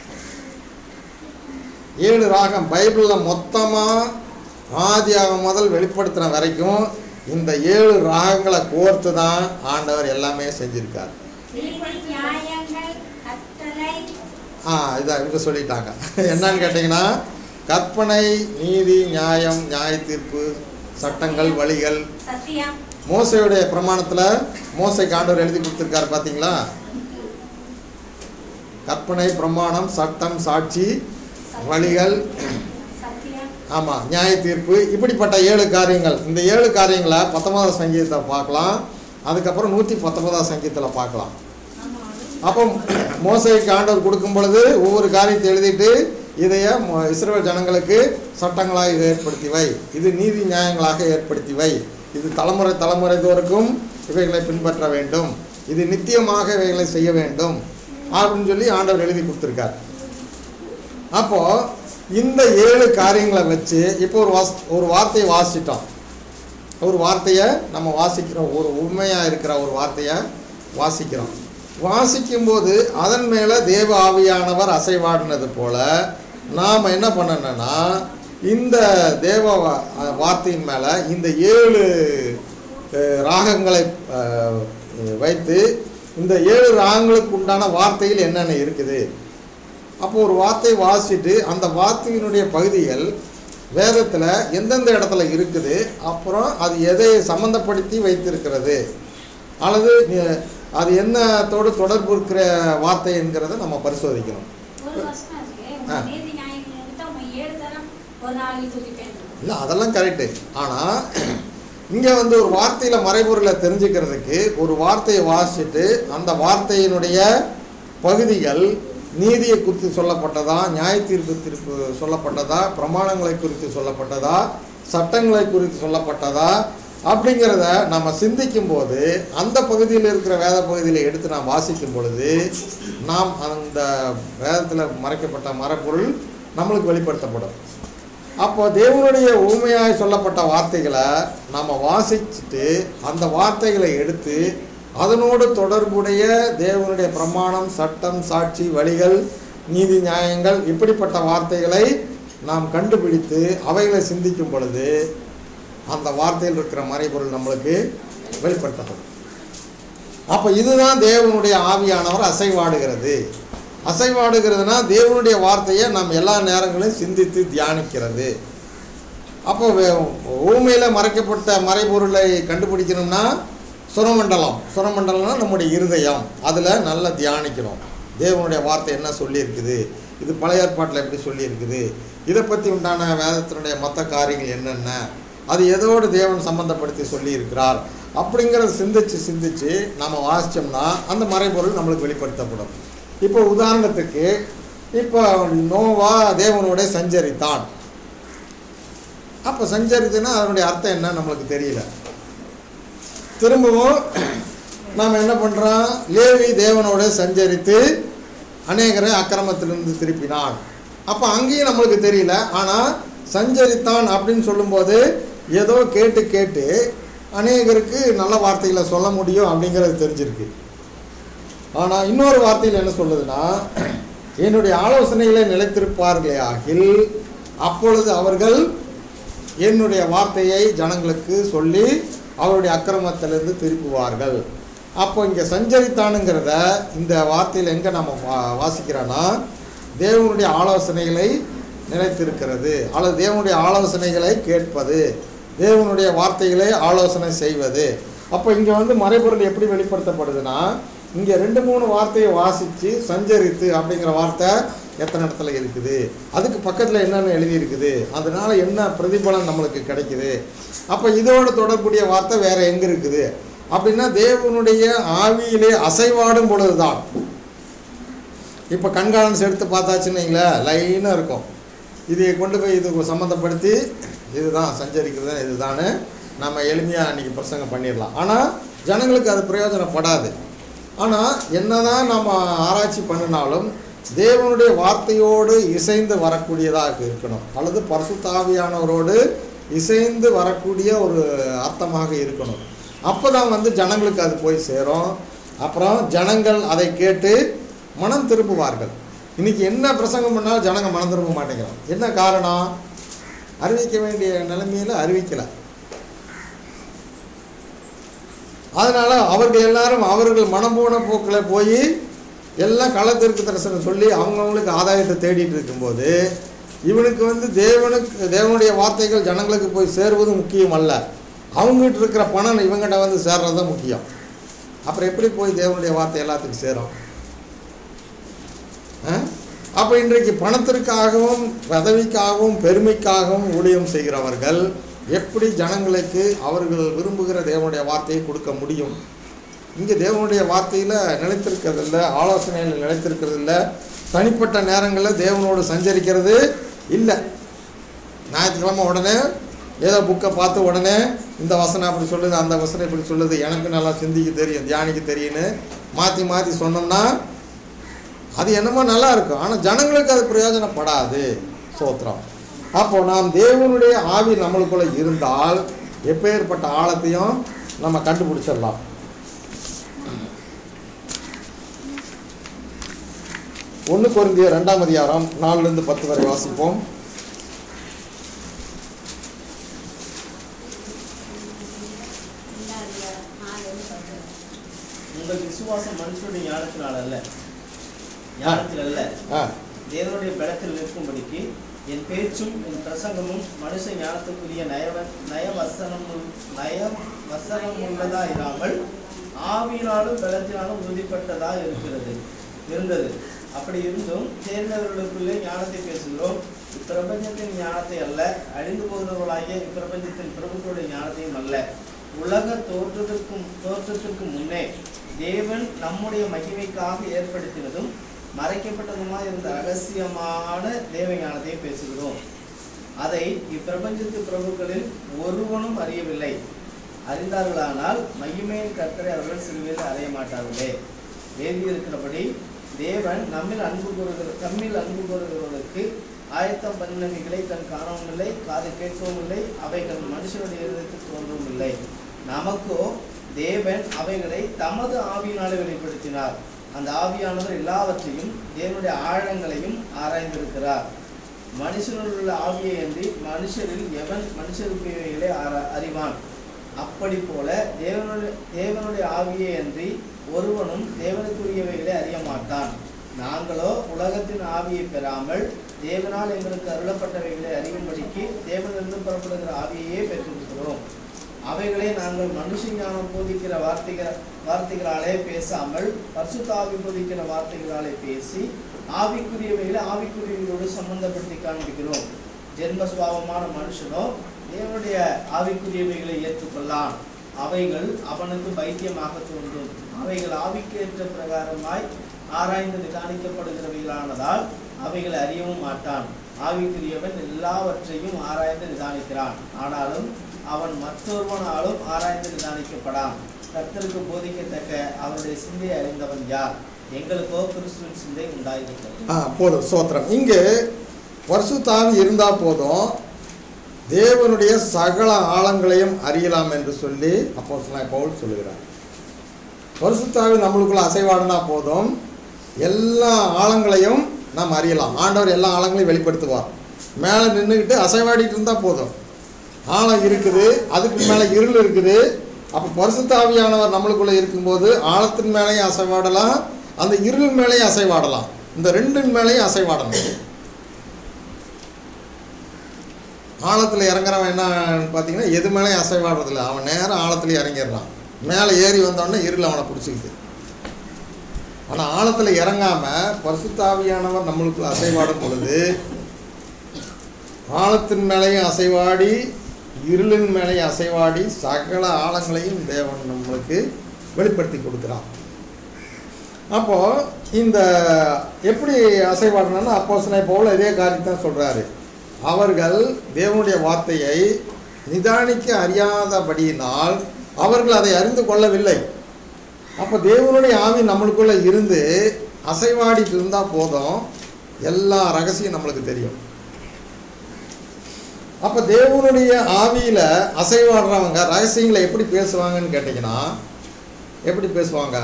ஏழு ராகம் பைபிளில் மொத்தமாக ஆதியாகம் முதல் வெளிப்படுத்தின வரைக்கும் இந்த ஏழு ராகங்களை கோர்த்து தான் ஆண்டவர் எல்லாமே செஞ்சிருக்கார் நீதி நியாயங்கள் கட்டளை ஆ இதான் இவங்க சொல்லிட்டாங்க என்னன்னு கேட்டிங்கன்னா கற்பனை நீதி நியாயம் நியாய தீர்ப்பு சட்டங்கள் வழிகள் சத்தியம் மோசையுடைய பிரமாணத்தில் மோசைக்கு ஆண்டவர் எழுதி கொடுத்துருக்காரு பார்த்தீங்களா கற்பனை பிரமாணம் சட்டம் சாட்சி வழிகள் சத்தியம் ஆமாம் நியாய தீர்ப்பு இப்படிப்பட்ட ஏழு காரியங்கள் இந்த ஏழு காரியங்களை பத்தொன்பதாம் சங்கீதத்தை பார்க்கலாம் அதுக்கப்புறம் நூற்றி பத்தொன்பதாம் சங்கீதத்தில் பார்க்கலாம் அப்போ மோசைக்கு ஆண்டவர் கொடுக்கும் பொழுது ஒவ்வொரு காரியத்தை எழுதிட்டு இதைய மொ- இஸ்ரவேல் ஜனங்களுக்கு சட்டங்களாக ஏற்படுத்தி வை இது நீதி நியாயங்களாக ஏற்படுத்தி வை இது தலைமுறை தலைமுறை தோறுக்கும் இவைகளை பின்பற்ற வேண்டும் இது நித்தியமாக இவைகளை செய்ய வேண்டும் அப்படின்னு சொல்லி ஆண்டவர் எழுதி கொடுத்துருக்கார் அப்போ இந்த ஏழு காரியங்களை வச்சு இப்போ ஒரு வாஸ் ஒரு வார்த்தையை வாசிட்டோம் ஒரு வார்த்தையை நம்ம வாசிக்கிறோம் ஒரு உண்மையாக இருக்கிற ஒரு வார்த்தையை வாசிக்கிறோம் வாசிக்கும்போது அதன் மேலே தேவ ஆவியானவர் அசைவாடினது போல நாம் என்ன பண்ணணும்னா இந்த தேவ வா- வார்த்தையின் மேலே இந்த ஏழு அஹ், ராகங்களை அஹ், வைத்து இந்த ஏழு ராகங்களுக்கு உண்டான வார்த்தையில் என்னென்ன இருக்குது அப்போ ஒரு வார்த்தை வாசிட்டு அந்த வார்த்தையினுடைய பகுதிகள் வேதத்தில் எந்தெந்த இடத்துல இருக்குது அப்புறம் அது எதை சம்மந்தப்படுத்தி வைத்திருக்கிறது அல்லது நி- அது என்னத்தோடு தொடர்பு இருக்கிற வார்த்தை என்கிறத நம்ம பரிசோதிக்கணும் ஒரு வருஷம் ஆச்சு ஆ. உங்க நீதி நியாயங்கள் எடுத்து அவங்க ஏழு தரம் ஒரு நாளைக்கு துதிப்பேன் இல்லை அதெல்லாம் கரெக்டு ஆனால் இங்கே வந்து ஒரு வார்த்தையில் மறைபொருளை தெரிஞ்சுக்கிறதுக்கு ஒரு வார்த்தையை வாசிச்சுட்டு அந்த வார்த்தையினுடைய பகுதிகள் நீதியை குறித்து சொல்லப்பட்டதா நியாய தீர்ப்பு தீர்ப்பு சொல்லப்பட்டதா பிரமாணங்களை குறித்து சொல்லப்பட்டதா சட்டங்களை குறித்து சொல்லப்பட்டதா அப்படிங்கிறத நம்ம சிந்திக்கும் போது அந்த பகுதியில் இருக்கிற வேத பகுதியில் எடுத்து நாம் வாசிக்கும் பொழுது நாம் அந்த வேதத்தில் மறைக்கப்பட்ட மறைப்பொருள் நம்மளுக்கு வெளிப்படுத்தப்படும் அப்போ தேவனுடைய ஊமையாய் சொல்லப்பட்ட வார்த்தைகளை நாம் வாசிச்சுட்டு அந்த வார்த்தைகளை எடுத்து அதனோடு தொடர்புடைய தேவனுடைய பிரமாணம் சட்டம் சாட்சி வழிகள் நீதி நியாயங்கள் இப்படிப்பட்ட வார்த்தைகளை நாம் கண்டுபிடித்து அவைகளை சிந்திக்கும் பொழுது அந்த வார்த்தையில் இருக்கிற மறைபொருள் நம்மளுக்கு வெளிப்படுத்தப்படும் அப்போ இதுதான் தேவனுடைய ஆவியானவர் அசைவாடுகிறது அசைவாடுகிறதுனா தேவனுடைய வார்த்தையை நாம் எல்லா நேரங்களிலும் சிந்தித்து தியானிக்கிறது அப்போ ஊமையில் மறைக்கப்பட்ட மறைபொருளை கண்டுபிடிக்கணும்னா சுரமண்டலம் சுரமண்டலம்னா நம்முடைய இருதயம் அதில் நல்லா தியானிக்கணும் தேவனுடைய வார்த்தை என்ன சொல்லியிருக்குது இது பழைய ஏற்பாட்டில் எப்படி சொல்லியிருக்குது இதை பற்றி உண்டான வேதத்தினுடைய மற்ற காரியங்கள் என்னென்ன அது எதோடு தேவன் சம்பந்தப்படுத்தி சொல்லியிருக்கிறார் அப்படிங்கிறத சிந்திச்சு சிந்திச்சு நம்ம வாசித்தோம்னா அந்த மறைபொருள் நம்மளுக்கு வெளிப்படுத்தப்படும் இப்போ உதாரணத்துக்கு இப்போ நோவா தேவனோட சஞ்சரித்தான் அப்போ சஞ்சரித்துன்னா அதனுடைய அர்த்தம் என்ன நம்மளுக்கு தெரியல திரும்பவும் நாம் என்ன பண்ணுறோம் லேவி தேவனோட சஞ்சரித்து அநேகரை அக்கிரமத்திலிருந்து திருப்பினான் அப்போ அங்கேயும் நம்மளுக்கு தெரியல ஆனால் சஞ்சரித்தான் அப்படின்னு சொல்லும்போது ஏதோ கேட்டு கேட்டு அநேகருக்கு நல்ல வார்த்தைகளை சொல்ல முடியும் அப்படிங்கிறது தெரிஞ்சிருக்கு ஆனால் இன்னொரு வார்த்தையில் என்ன சொல்லுதுன்னா என்னுடைய ஆலோசனைகளை நிலைத்திருப்பார்களே ஆகில் அப்பொழுது அவர்கள் என்னுடைய வார்த்தையை ஜனங்களுக்கு சொல்லி அவருடைய அக்கிரமத்திலிருந்து திருப்புவார்கள் அப்போ இங்கே சஞ்சரித்தானுங்கிறத இந்த வார்த்தையில் எங்கே நம்ம வா வாசிக்கிறோன்னா தேவனுடைய ஆலோசனைகளை நிலைத்திருக்கிறது அல்லது தேவனுடைய ஆலோசனைகளை கேட்பது தேவனுடைய வார்த்தைகளை ஆலோசனை செய்வது அப்போ இங்கே வந்து மறைபொருள் எப்படி வெளிப்படுத்தப்படுதுன்னா இங்கே ரெண்டு மூணு வார்த்தையை வாசித்து சஞ்சரித்து அப்படிங்கிற வார்த்தை எத்தனை இடத்துல இருக்குது அதுக்கு பக்கத்தில் என்னென்ன எழுதியிருக்குது அதனால என்ன பிரதிபலன் நம்மளுக்கு கிடைக்குது அப்போ இதோட தொடர்புடைய வார்த்தை வேற எங்கே இருக்குது அப்படின்னா தேவனுடைய ஆவியிலே அசைவாடும் பொழுது தான் இப்போ கண்காணன்ஸ் எடுத்து பார்த்தாச்சுன்னு வைங்களேன் லைனாக இருக்கும் இதை கொண்டு போய் இது சம்மந்தப்படுத்தி இதுதான் சஞ்சரிக்கிறது இதுதான்னு நம்ம எளிமையாக அன்றைக்கி பிரசங்கம் பண்ணிடலாம் ஆனால் ஜனங்களுக்கு அது பிரயோஜனப்படாது ஆனால் என்னதான் நம்ம ஆராய்ச்சி பண்ணினாலும் தேவனுடைய வார்த்தையோடு இசைந்து வரக்கூடியதாக இருக்கணும் அல்லது பரிசுத்தாவியானவரோடு இசைந்து வரக்கூடிய ஒரு அர்த்தமாக இருக்கணும் அப்போ தான் வந்து ஜனங்களுக்கு அது போய் சேரும் அப்புறம் ஜனங்கள் அதை கேட்டு மனம் திரும்புவார்கள் இன்னைக்கு என்ன பிரசங்கம் பண்ணாலும் ஜனங்க மனம் திரும்ப மாட்டேங்கிறோம் என்ன காரணம் அறிவிக்க வேண்டிய நிலைமையில் அறிவிக்கலை அதனால் அவர்கள் எல்லாரும் அவர்கள் மனம் போன போக்கில் போய் எல்லாம் களத்திற்கு தரிசனம் சொல்லி அவங்கவுங்களுக்கு ஆதாயத்தை தேடிட்டு இருக்கும்போது இவனுக்கு வந்து தேவனுக்கு தேவனுடைய வார்த்தைகள் ஜனங்களுக்கு போய் சேருவது முக்கியம் அல்ல அவங்ககிட்ட இருக்கிற பணம் இவங்ககிட்ட வந்து சேர்றது தான் முக்கியம் அப்புறம் எப்படி போய் தேவனுடைய வார்த்தை எல்லாத்துக்கும் சேரும் அப்போ இன்றைக்கு பணத்திற்காகவும் பதவிக்காகவும் பெருமைக்காகவும் ஊழியம் செய்கிறவர்கள் எப்படி ஜனங்களுக்கு அவர்கள் விரும்புகிற தேவனுடைய வார்த்தையை கொடுக்க முடியும் இங்கே தேவனுடைய வார்த்தையில் நிலைத்திருக்கிறதில்ல ஆலோசனையில் நிலைத்திருக்கிறதில்ல தனிப்பட்ட நேரங்களில் தேவனோடு சஞ்சரிக்கிறது இல்லை ஞாயிற்றுக்கிழமை உடனே ஏதோ புக்கை பார்த்து உடனே இந்த வசனம் அப்படி சொல்லுது அந்த வசனம் இப்படி சொல்லுது எனக்கு நல்லா சிந்திக்க தெரியும் தியானிக்க தெரியும்னு மாற்றி மாற்றி சொன்னோம்னா அது என்னமோ நல்லா இருக்கும் ஆனால் ஜனங்களுக்கு அது பிரயோஜனப்படாது சோத்திரம் அப்போ நாம் தேவனுடைய ஆவி நம்மளுக்குள்ள இருந்தால் எப்பேற்பட்ட ஆழத்தையும் நம்ம கண்டுபிடிச்சிடலாம் ஒன்று குறைந்திய ரெண்டாம் அதிகாரம் நாலுலேருந்து பத்து வரை வாசிப்போம் உங்கள் விசுவாசம் மனுஷனுடைய ஞானத்தினால் அல்ல ஞானத்தில் அல்ல ஆ தேவனுடைய பலத்தில் நிற்கும்படிக்கு என் பேச்சும் என் பிரசங்கமும் மனுஷ ஞானத்துக்குரிய நயவ நயவசனம் நயம் வசனம் உள்ளதா இராமல் ஆவியினாலும் பலத்தினாலும் உறுதிப்பட்டதா இருக்கிறது இருந்தது அப்படி இருந்தும் சேர்ந்தவர்களுக்குள்ளே ஞானத்தை பேசுகிறோம் இப்பிரபஞ்சத்தின் ஞானத்தை அல்ல அழிந்து போகிறவர்களாகிய இப்பிரபஞ்சத்தின் பிரபுக்களுடைய ஞானத்தையும் அல்ல உலக தோற்றத்திற்கும் தோற்றத்திற்கு முன்னே தேவன் நம்முடைய மகிமைக்காக ஏற்படுத்தினதும் மறைக்கப்பட்டதுமாய் இருந்த ரகசியமான தேவ ஞானத்தை பேசுகிறோம் அதை இப்பிரபஞ்சத்து பிரபுக்களில் ஒருவனும் அறியவில்லை அறிந்தார்களானால் மகிமையின் கர்த்தரை அவர்கள் சிலுவையில் அறைய மாட்டார்களே எழுதியிருக்கிறபடி தேவன் நம்மில் அன்பு கூறுகிற தம்மில் அன்பு கூறுகிறவர்களுக்கு ஆயத்தம் பண்ணினவைகளை கண் காணவும் இல்லை காது கேட்கவும் இல்லை அவைகள் மனுஷனுடைய இருதயத்தில் தோன்றவும் இல்லை நமக்கோ தேவன் அவைகளை தமது ஆவியினாலே வெளிப்படுத்தினார் அந்த ஆவியானவர் எல்லாவற்றையும் தேவனுடைய ஆழங்களையும் ஆராய்ந்திருக்கிறார் மனுஷனில் உள்ள ஆவியை அன்றி மனுஷரில் எவன் மனுஷருக்குரியவைகளை ஆரா- அறிவான் அப்படி போல தேவனுடைய தேவனுடைய ஆவியை அன்றி ஒருவனும் தேவனுக்குரியவைகளை அறிய மாட்டான் நாங்களோ உலகத்தின் ஆவியை பெறாமல் தேவனால் எங்களுக்கு அருளப்பட்டவைகளை அறியும்படிக்கு தேவனிலிருந்து புறப்படுகிற ஆவியையே பெற்றிருக்கிறோம் அவைகளை நாங்கள் மனுஷ ஞானம் போதிக்கிற வார்த்தைகள் வார்த்தைகளாலே பேசாமல் பரிசுத்த ஆவி போதிக்கிற வார்த்தைகளாலே பேசி ஆவிக்குரியவைகளை ஆவிக்குரியவர்களோடு சம்பந்தப்படுத்தி காண்பிக்கிறோம் ஜென்ம சுபாவமான மனுஷனோ தேவனுடைய ஆவிக்குரியவைகளை ஏற்றுக்கொள்ளான் அவைகள் அவனுக்கு பைத்தியமாக தோன்றும் அவைகள் ஆவிக்கு ஏற்ற பிரகாரமாய் ஆராய்ந்து நிதானிக்கப்படுகிறவைகளானதால் அவைகளை அறியவும் மாட்டான் ஆவிக்குரியவன் எல்லாவற்றையும் ஆராய்ந்து நிதானிக்கிறான் ஆனாலும் அவன் மற்றொருவனாலும் ஆராய்ந்து நிதானிக்கப்படான் கர்த்தருக்கு போதிக்கத்தக்க அவருடைய சிந்தையை அறிந்தவன் யார் எங்களுக்கோ கிறிஸ்துவின் சிந்தை உண்டாயிருக்கிறது ஆ போதும் சோத்திரம் இங்கு பரிசுத்தாவி இருந்தால் போதும் தேவனுடைய சகல ஆழங்களையும் அறியலாம் என்று சொல்லி அப்போ பவுல் சொல்லுகிறார் பரிசுத்தாவி நம்மளுக்குள்ள அசைவாடினா போதும் எல்லா ஆழங்களையும் நாம் அறியலாம் ஆண்டவர் எல்லா ஆழங்களையும் வெளிப்படுத்துவார் மேலே நின்றுக்கிட்டு அசைவாடிட்டு இருந்தால் போதும் ஆழம் இருக்குது அதுக்கு மேலே இருள் இருக்குது அப்போ பரிசுத்தாவியானவர் நம்மளுக்குள்ளே இருக்கும்போது ஆழத்தின் மேலேயும் அசைவாடலாம் அந்த இருள் மேலேயும் அசைவாடலாம் இந்த ரெண்டின் மேலேயும் அசைவாடணும் ஆழத்தில் இறங்குறவன் என்னன்னு பார்த்தீங்கன்னா எது மேலேயும் அசைவாடுறதில்ல அவன் நேரம் ஆழத்துல இறங்கிடுறான் மேலே ஏறி வந்தோடனே இருள் அவனை பிடிச்சிக்குது ஆனால் ஆழத்தில் இறங்காமல் பரிசுத்தாவியானவர் நம்மளுக்கு அசைவாடும் பொழுது ஆழத்தின் மேலேயும் அசைவாடி இருளின் மேலேயும் அசைவாடி சகல ஆழங்களையும் தேவன் நம்மளுக்கு வெளிப்படுத்தி கொடுக்குறான் அப்போது இந்த எப்படி அசைவாடினா அப்போ போல இதே காரியத்தான் சொல்கிறாரு அவர்கள் தேவனுடைய வார்த்தையை நிதானிக்க அறியாதபடியினால் அவர்கள் அதை அறிந்து கொள்ளவில்லை அப்போ தேவனுடைய ஆவி நம்மளுக்குள்ளே இருந்து அசைவாடிட்டு இருந்தால் போதும் எல்லா ரகசியம் நம்மளுக்கு தெரியும் அப்போ தேவனுடைய ஆவியில் அசைவாடுறவங்க ரகசியங்களை எப்படி பேசுவாங்கன்னு கேட்டிங்கன்னா எப்படி பேசுவாங்க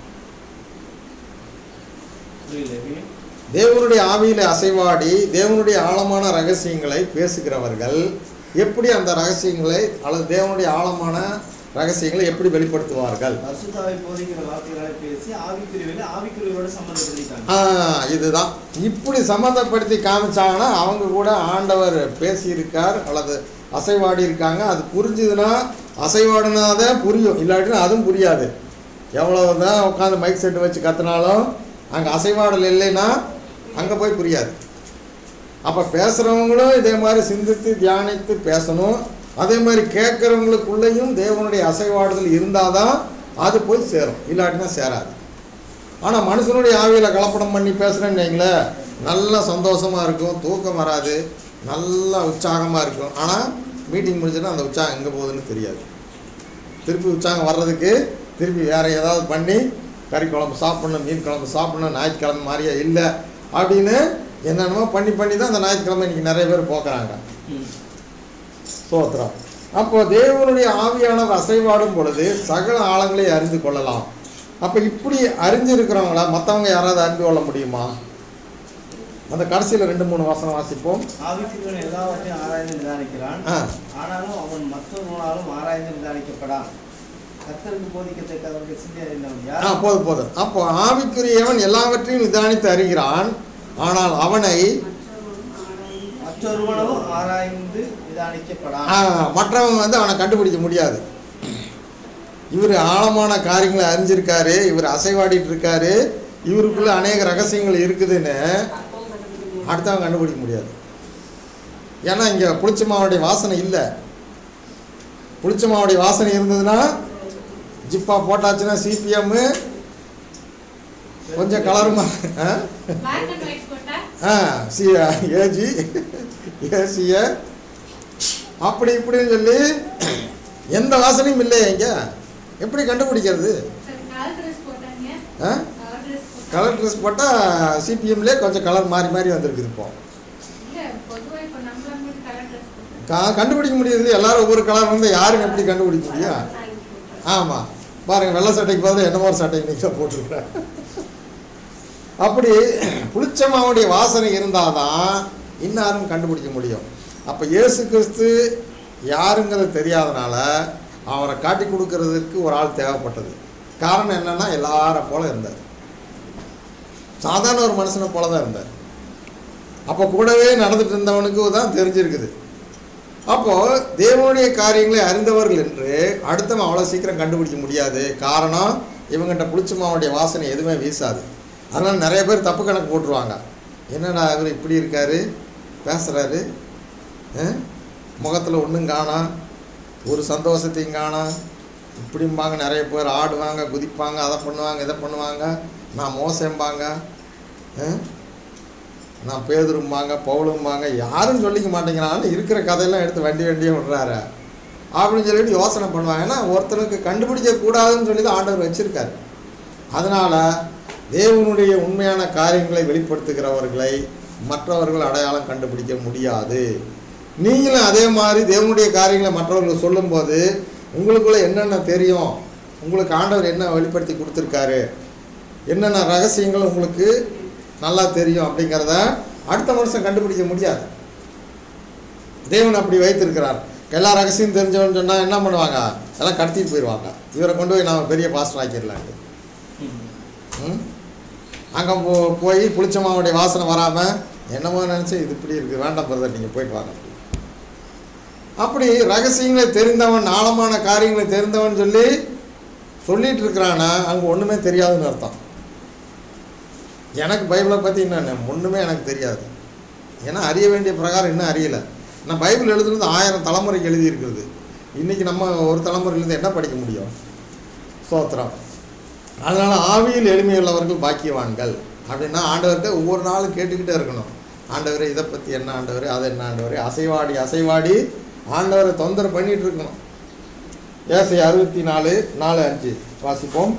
புரியல தேவனுடைய ஆவியில் அசைவாடி தேவனுடைய ஆழமான ரகசியங்களை பேசுகிறவர்கள் எப்படி அந்த ரகசியங்களை அல்லது தேவனுடைய ஆழமான ரகசியங்களை எப்படி வெளிப்படுத்துவார்கள் பரிசுத்தாவை போதிக்கிற வார்த்தைகளை பேசி ஆவிக்குரியவைகளை ஆவிக்குரியவரோட சம்பந்தப்படுத்திட்டாங்க ஆ, இதுதான் இப்படி சம்மந்தப்படுத்தி காமிச்சாங்கன்னா அவங்க கூட ஆண்டவர் பேசியிருக்கார் அல்லது அசைவாடி இருக்காங்க அது புரிஞ்சுதுன்னா அசைவாடினாதான் புரியும் இல்லாட்டினா அதுவும் புரியாது எவ்வளவு தான் உட்காந்து மைக் செட்டு வச்சு கத்துனாலும் அங்கே அசைவாடல் இல்லைன்னா அங்கே போய் புரியாது அப்போ பேசுகிறவங்களும் இதே மாதிரி சிந்தித்து தியானித்து பேசணும் அதே மாதிரி கேட்குறவங்களுக்குள்ளேயும் தேவனுடைய அசைவாடுதல் இருந்தால் தான் அது போய் சேரும் இல்லாட்டினா சேராது ஆனால் மனுஷனுடைய ஆவியில் கலப்படம் பண்ணி பேசுகிறேன்னு வைங்களேன் நல்லா சந்தோஷமாக இருக்கும் தூக்கம் வராது நல்லா உற்சாகமாக இருக்கும் ஆனால் மீட்டிங் முடிஞ்சுன்னா அந்த உற்சாகம் எங்கே போகுதுன்னு தெரியாது திருப்பி உற்சாகம் வர்றதுக்கு திருப்பி வேறு ஏதாவது பண்ணி கறி குழம்பு சாப்பிடணும் மீன் குழம்பு சாப்பிடணும் ஞாயிற்றுக்கிழமை மாதிரியே இல்லை அப்படின்னு என்னென்னமோ பண்ணி பண்ணி தான் அந்த ஞாயிற்றுக்கிழமை இன்றைக்கி நிறைய பேர் போக்குறாங்க ஸ்தோத்திரம் அப்போ தேவனுடைய ஆவியானவர் அசைவாடும் பொழுது சகல ஆழங்களை அறிந்து கொள்ளலாம் அப்போ இப்படி அறிஞ்சிருக்கிறவங்கள மற்றவங்க யாராவது அறிந்து கொள்ள முடியுமா அந்த கடைசியில் ரெண்டு மூணு வசனம் வாசிப்போம் ஆவிக்குரியவன் எல்லாவற்றையும் ஆராய்ந்து நிதானிக்கிறான் ஆ ஆனாலும் அவன் மற்றொருவனாலும் ஆராய்ந்து நிதானிக்கப்படான் கர்த்தருக்கு போதிக்கத்தக்க அவருக்கு சிந்தை அறிந்தவன் ஆ யார் போதும் போதும் அப்போ ஆவிக்குரியவன் எல்லாவற்றையும் நிதானித்து அறிகிறான் ஆனால் அவனை மற்றவர்களும் ஆராய்ந்து மற்றொருவனும் ஆராய்ந்து நிதானிக்கப்படான் ஆ, மற்றவங்க வந்து அவனை கண்டுபிடிக்க முடியாது இவர் ஆழமான காரியங்களை அறிஞ்சிருக்காரு இவர் அசைவாடிட்டு இருக்காரு இவருக்குள்ள அநேக ரகசியங்கள் இருக்குதுன்னு அடுத்தவங்க கண்டுபிடிக்க முடியாது ஏன்னா இங்கே புளிச்ச மாவுடைய வாசனை இல்லை புளிச்ச மாவுடைய வாசனை இருந்ததுன்னா ஜிப்பா போட்டாச்சுன்னா சிபிஎம் கொஞ்சம் கலருமா ஆ Black and white போட்டா ஆ சி ஏஜி ஏசிய அப்படி இப்படின்னு சொல்லி எந்த வாசனையும் இல்லையே இங்கே எப்படி கண்டுபிடிக்கிறது சரி கலர் ட்ரெஸ் போட்டாங்க ஆ கலர் ட்ரெஸ் போட்டா கலர் ட்ரெஸ் போட்டால் சிபிஎம்லேயே கொஞ்சம் கலர் மாறி மாறி வந்திருக்குது இப்போ இல்ல பொதுவா இப்ப நம்மள மட்டும் கலர் ட்ரெஸ் போட்டா கா கண்டுபிடிக்க முடியுது இல்லையா எல்லாரும் ஒவ்வொரு கலர் வந்து யாரும் எப்படி கண்டுபிடிக்க முடியும் ஆமாம் பாருங்கள் வெள்ளை சட்டைக்கு பதிலா என்ன மாதிரி சட்டை இன்னைக்கு தான் போட்டிருக்கிறேன் அப்படி புளிச்ச மாவுடைய வாசனை இருந்தால் தான் இன்னாரும் கண்டுபிடிக்க முடியும் அப்போ இயேசு கிறிஸ்து யாருங்கிறது தெரியாதனால அவரை காட்டி கொடுக்கறதுக்கு ஒரு ஆள் தேவைப்பட்டது காரணம் என்னன்னா எல்லாரை போல இருந்தார் சாதாரண ஒரு மனுஷனை போல தான் இருந்தார் அப்போ கூடவே நடந்துட்டு இருந்தவனுக்கு தான் தெரிஞ்சிருக்குது அப்போ தேவனுடைய காரியங்களை அறிந்தவர்கள் என்று அடுத்தவன் அவ்வளோ சீக்கிரம் கண்டுபிடிக்க முடியாது காரணம் இவங்கிட்ட புளிச்சமாவுடைய வாசனை எதுவுமே வீசாது அதனால நிறைய பேர் தப்பு கணக்கு போட்டுருவாங்க என்னடா இவர் இப்படி இருக்காரு பேசுகிறாரு முகத்தில் ஒன்றும் காணோம் ஒரு சந்தோஷத்தையும் காணோம் இப்படிம்பாங்க நிறைய பேர் ஆடுவாங்க குதிப்பாங்க அதை பண்ணுவாங்க இதை பண்ணுவாங்க நான் மோசம்பாங்க ஆ? நான் பேதுரும்பாங்க பவுலும்பாங்க யாரும் சொல்லிக்க மாட்டேங்கிறான்னு இருக்கிற கதையெல்லாம் எடுத்து வண்டி வண்டியே விடுறாரு அப்படின்னு சொல்லிட்டு யோசனை பண்ணுவாங்க ஏன்னா ஒருத்தருக்கு கண்டுபிடிக்க கூடாதுன்னு சொல்லி தான் ஆண்டவர் வச்சிருக்காரு அதனால தேவனுடைய உண்மையான காரியங்களை வெளிப்படுத்துகிறவர்களை மற்றவர்கள் அடையாளம் கண்டுபிடிக்க முடியாது நீங்களும் அதே மாதிரி தேவனுடைய காரியங்களை மற்றவர்கள் சொல்லும்போது உங்களுக்குள்ள என்னென்ன தெரியும் உங்களுக்கு ஆண்டவர் என்ன வெளிப்படுத்தி கொடுத்துருக்காரு என்னென்ன ரகசியங்கள் உங்களுக்கு நல்லா தெரியும் அப்படிங்கிறத அடுத்த மனுஷன் கண்டுபிடிக்க முடியாது தேவன் அப்படி வைத்திருக்கிறார் எல்லா ரகசியம் தெரிஞ்சவன்னு சொன்னால் என்ன பண்ணுவாங்க எல்லாம் கடத்திட்டு போயிடுவாங்க இவரை கொண்டு போய் நம்ம பெரிய பாஸ்டர் ஆக்கிடலான்ட்டு ம் அங்கே போ போய் புளிச்சமாவுடைய வாசனை வராமல் என்னமோ நினச்சி இது இப்படி இருக்குது வேண்டாம் பிரதர் நீங்கள் போயிட்டு வாங்க அப்படி ரகசியங்களை தெரிந்தவன் ஆழமான காரியங்களை தெரிந்தவன் சொல்லி சொல்லிட்டு இருக்கிறானா அங்கே ஒன்றுமே தெரியாதுன்னு அர்த்தம் எனக்கு பைபிளை பற்றி இன்னும் ஒன்றுமே எனக்கு தெரியாது ஏன்னா அறிய வேண்டிய பிரகாரம் இன்னும் அறியலை நான் பைபிள் எழுதுனது ஆயிரம் தலைமுறைக்கு எழுதியிருக்கிறது இன்றைக்கி நம்ம ஒரு தலைமுறையிலேருந்து என்ன படிக்க முடியும் ஸ்தோத்திரம் அதனால் ஆவியில் எளிமையுள்ளவர்கள் பாக்கியவான்கள் அப்படின்னா ஆண்டவர்கிட்ட ஒவ்வொரு நாளும் கேட்டுக்கிட்டே இருக்கணும் ஆண்டவரே இதை பற்றி என்ன ஆண்டவரே அதை என்ன ஆண்டவரே அசைவாடி அசைவாடி ஆண்டவரை தொந்தரவு பண்ணிட்டு இருக்கணும் ஏசை அறுபத்தி நாலு நாலு அஞ்சு வாசிப்போம்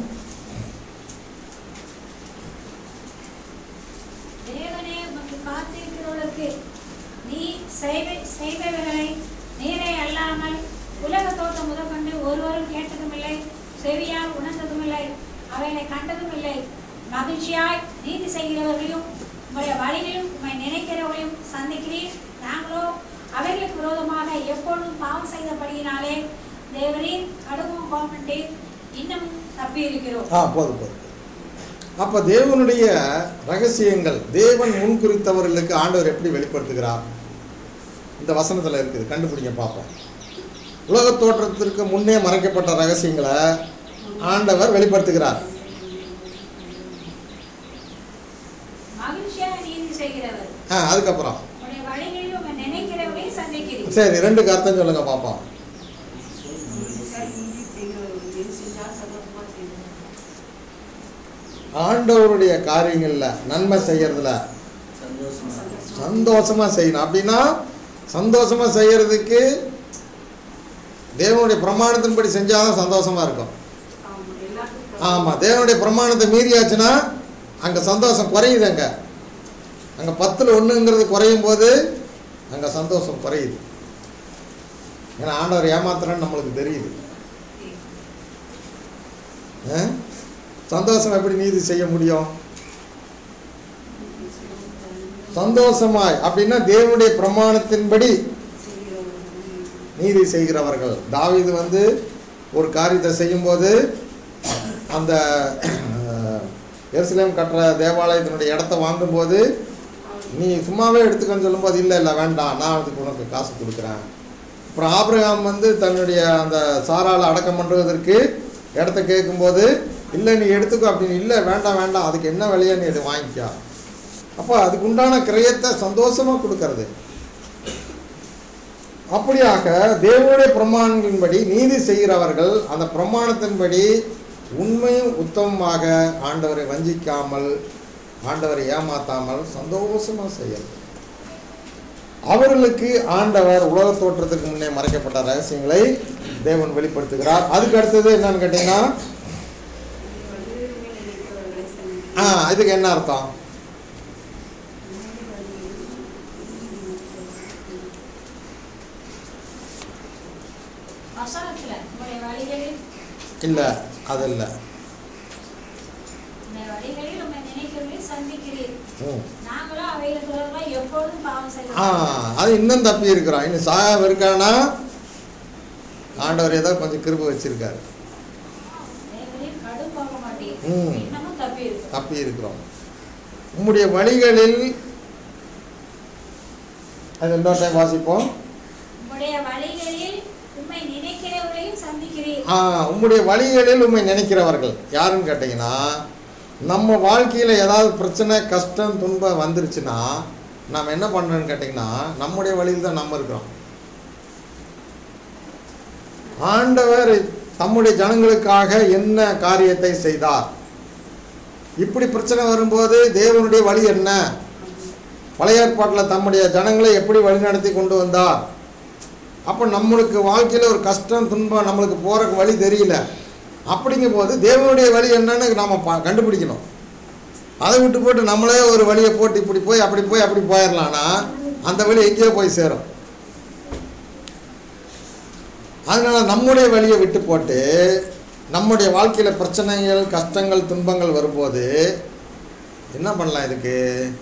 தேவனே உமக்கு காத்திருக்கிறவர்களுக்கு நீ செய்வை செய்பவைகளை நீரே அல்லாமல் உலக தோட்டம் முதற்கொண்டு ஒருவரும் கேட்டதுமில்லை செவியால் உணர்ந்ததுமில்லை அவைகளை கண்டதும் இல்லை மகிழ்ச்சியாய் நீதி செய்கிறவர்களையும் உங்களுடைய வழிகளிலும் உம்மை நினைக்கிறவர்களையும் சந்திக்கிறீர் நாங்களோ அவைகளுக்கு விரோதமாக எப்பொழுதும் பாவம் செய்தபடியினாலே தேவரீர் கடுமும் கோமண்டே இன்னும் தப்பியிருக்கிறோம் ஆ போதும் போதும் அப்போ தேவனுடைய ரகசியங்கள் தேவன் முன்குறித்தவர்களுக்கு ஆண்டவர் எப்படி வெளிப்படுத்துகிறார் இந்த வசனத்தில் இருக்குது கண்டுபிடிங்க பார்ப்போம் உலகத் தோற்றத்திற்கு முன்னே மறைக்கப்பட்ட ரகசியங்களை ஆண்டவர் வெளிப்படுத்துகிறார் மகிழ்ச்சியாக நீதி செய்கிறவர் ஆ அதுக்கப்புறம் உங்களுடைய வழிகளில் உங்க நினைக்கிறவர்களையும் சந்திக்கிறீர் சரி ரெண்டுக்கு அர்த்தம் சொல்லுங்க பார்ப்போம் ஆண்டவருடைய காரியங்களில் நன்மை செய்யறதுல சந்தோஷமா சந்தோஷமா செய்யணும் அப்படின்னா சந்தோஷமா செய்யறதுக்கு தேவனுடைய பிரமாணத்தின்படி செஞ்சாதான் சந்தோஷமா இருக்கும் ஆமாம் தேவனுடைய பிரமாணத்தை மீறியாச்சுன்னா அங்கே சந்தோஷம் குறையுது அங்கே அங்கே பத்தில் ஒன்றுங்கிறது குறையும் போது அங்கே சந்தோஷம் குறையுது ஏன்னா ஆண்டவர் ஏமாத்துறன்னு நம்மளுக்கு தெரியுது ஆ? சந்தோஷம் எப்படி நீதி செய்ய முடியும் சந்தோஷமாய் அப்படின்னா தேவனுடைய பிரமாணத்தின்படி நீதி செய்கிறவர்கள் தாவீது வந்து ஒரு காரியத்தை செய்யும்போது அந்த அஹ், எருசலேம் கட்டுற தேவாலயத்தினுடைய இடத்த வாங்கும்போது நீ சும்மாவே எடுத்துக்கன்னு சொல்லும்போது இல்லை இல்லை வேண்டாம் நான் அதுக்கு உனக்கு காசு கொடுக்குறேன் அப்புறம் ஆபிரகாம் வந்து தன்னுடைய அந்த சாரால அடக்கம் பண்ணுறதற்கு இடத்த கேட்கும்போது இல்லை நீ எடுத்துக்கோ அப்படின்னு இல்லை வேண்டாம் வேண்டாம் அதுக்கு என்ன விலையோ நீ இதை வாங்கிக்கோ அப்போ அதுக்கு உண்டான கிரயத்தை சந்தோஷமாக கொடுக்கறது அப்படியாக தேவனுடைய பிரமாணங்களின்படி நீதி செய்கிறவர்கள் அந்த பிரமாணத்தின்படி உண்மையும் உத்தமமாக ஆண்டவரை வஞ்சிக்காமல் ஆண்டவரை ஏமாத்தாமல் சந்தோஷமா செய்யறது அவர்களுக்கு ஆண்டவர் உலக தோற்றத்துக்கு முன்னே மறைக்கப்பட்ட ரகசியங்களை தேவன் வெளிப்படுத்துகிறார் அதுக்கு அடுத்தது என்னன்னு கேட்டீங்கன்னா ஆ இதுக்கு என்ன அர்த்தம் வசனத்துல உங்களுடைய வழிகளில் இல்லை அது இல்லை உங்களுடைய வழிகளில் உண்மை நினைக்கிறவர்களையும் சந்திக்கிறீர் ம் நாங்களும் அவைகளுக்கு தொடர்பாக எப்பொழுதும் பாவம் ஆ செய்கிறோம் அது இன்னும் தப்பி இருக்கிறான் இன்னும் சாகாம இருக்கானா ஆண்டவர் ஏதோ கொஞ்சம் கிருப வச்சிருக்காரு தேவனையும் கடும் போக மாட்டீர் ம். இன்னமும் தப்பி இருக்கு தப்பி இருக்கிறோம் உம்முடைய வழிகளில் அது இன்னொரு டைம் வாசிப்போம் உம்முடைய வழிகளில் உண்மை நினைக்கிறவர்களையும் சந்திக்கிறீர் ஆ உம்முடைய வழிகளில் உண்மை நினைக்கிறவர்கள் யாருன்னு கேட்டிங்கன்னா நம்ம வாழ்க்கையில் ஏதாவது பிரச்சனை கஷ்டம் துன்பம் வந்துருச்சுன்னா நாம் என்ன பண்ணுறோன்னு கேட்டிங்கன்னா நம்முடைய வழியில் தான் நம்ம இருக்கிறோம் ஆண்டவர் தம்முடைய ஜனங்களுக்காக என்ன காரியத்தை செய்தார் இப்படி பிரச்சனை வரும்போது தேவனுடைய வழி என்ன பழைய ஏற்பாட்டில் தம்முடைய ஜனங்களை எப்படி வழிநடத்தி கொண்டு வந்தார் அப்போ நம்மளுக்கு வாழ்க்கையில் ஒரு கஷ்டம் துன்பம் நம்மளுக்கு போகிறக்கு வழி தெரியல அப்படிங்கும் போது தேவனுடைய வழி என்னன்னு நாம் பா கண்டுபிடிக்கணும் அதை விட்டு போட்டு நம்மளே ஒரு வழியை போட்டு இப்படி போய் அப்படி போய் அப்படி போயிடலான்னா அந்த வழி எங்கேயோ போய் சேரும் அதனால நம்முடைய வழியை விட்டு போட்டு நம்முடைய வாழ்க்கையில் பிரச்சனைகள் கஷ்டங்கள் துன்பங்கள் வரும்போது என்ன பண்ணலாம் இதுக்கு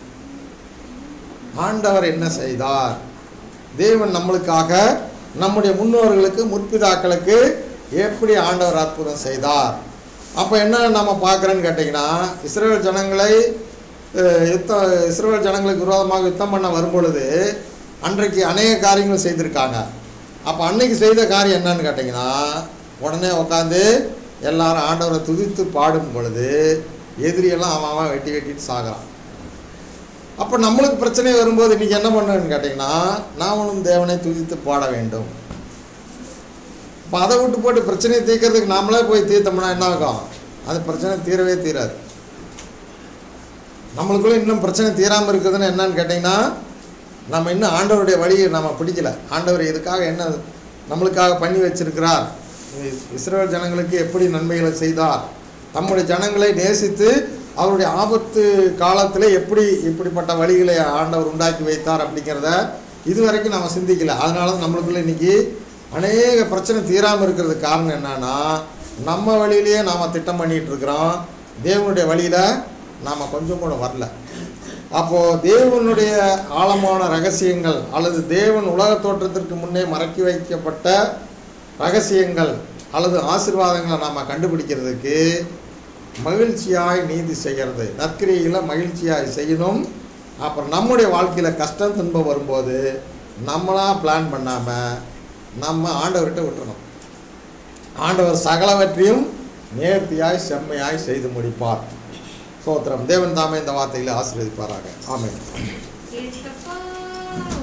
ஆண்டவர் என்ன செய்தார் தேவன் நம்மளுக்காக நம்முடைய முன்னோர்களுக்கு முற்பிதாக்களுக்கு எப்படி ஆண்டவர் அற்புதம் செய்தார் அப்போ என்ன நம்ம பார்க்குறோன்னு கேட்டிங்கன்னா இஸ்ரேல் ஜனங்களை அஹ், யுத்தம் இஸ்ரேல் ஜனங்களுக்கு விரோதமாக யுத்தம் பண்ண வரும்பொழுது அன்றைக்கு அநேக காரியங்கள் செய்திருக்காங்க அப்போ அன்னைக்கு செய்த காரியம் என்னன்னு கேட்டிங்கன்னா உடனே உட்காந்து எல்லாரும் ஆண்டவரை துதித்து பாடும் பொழுது எதிரியெல்லாம் அவன் அவன் வெட்டி வெட்டிட்டு சாகுறான் அப்போ நம்மளுக்கு பிரச்சனை வரும்போது இன்றைக்கி என்ன பண்ணுன்னு கேட்டிங்கன்னா நாமளும் தேவனை துதித்து பாட வேண்டும் இப்போ அதை விட்டு போட்டு பிரச்சனையை தீர்க்கறதுக்கு நாமளே போய் தீர்த்தோம்னா என்ன ஆகும் அது பிரச்சனை தீரவே தீராது நம்மளுக்குள்ள இன்னும் பிரச்சனை தீராமல் இருக்குதுன்னு என்னன்னு கேட்டிங்கன்னா நம்ம இன்னும் ஆண்டவருடைய வழியை நம்ம பிடிக்கல ஆண்டவர் இதுக்காக என்ன நம்மளுக்காக பண்ணி வச்சிருக்கிறார் இஸ்- இஸ்ரவேல் ஜனங்களுக்கு எப்படி நன்மைகளை செய்தார் தம்முடைய ஜனங்களை நேசித்து அவருடைய ஆபத்து காலத்தில் எப்படி இப்படிப்பட்ட வழிகளை ஆண்டவர் உண்டாக்கி வைத்தார் அப்படிங்கிறத இதுவரைக்கும் நம்ம சிந்திக்கல அதனால தான் நம்மளுக்குள்ள இன்னைக்கு அநேக பிரச்சனை தீராமல் இருக்கிறதுக்கு காரணம் என்னன்னா நம்ம வழியிலேயே நாம் திட்டம் பண்ணிட்டு இருக்கிறோம் தேவனுடைய வழியில் நாம் கொஞ்சம் கூட வரல அப்போது தேவனுடைய ஆழமான ரகசியங்கள் அல்லது தேவன் உலக தோற்றத்திற்கு முன்னே மறக்கி வைக்கப்பட்ட ரகசியங்கள் அல்லது ஆசீர்வாதங்களை நாம் கண்டுபிடிக்கிறதுக்கு மகிழ்ச்சியாய் நீதி செய்கிறது நற்கிரியில் மகிழ்ச்சியாய் செய்யணும் அப்புறம் நம்முடைய வாழ்க்கையில் கஷ்டம் துன்பம் வரும்போது நம்மளாக பிளான் பண்ணாமல் நம்ம ஆண்டவர்கிட்ட விட்டுறணும் ஆண்டவர் சகலவற்றையும் நேர்த்தியாய் செம்மையாய் செய்து முடிப்பார் சோத்திரம் தேவன் தாமே இந்த வார்த்தைகளை ஆசீர்வதிப்பாராக ஆமென் ஏசப்பா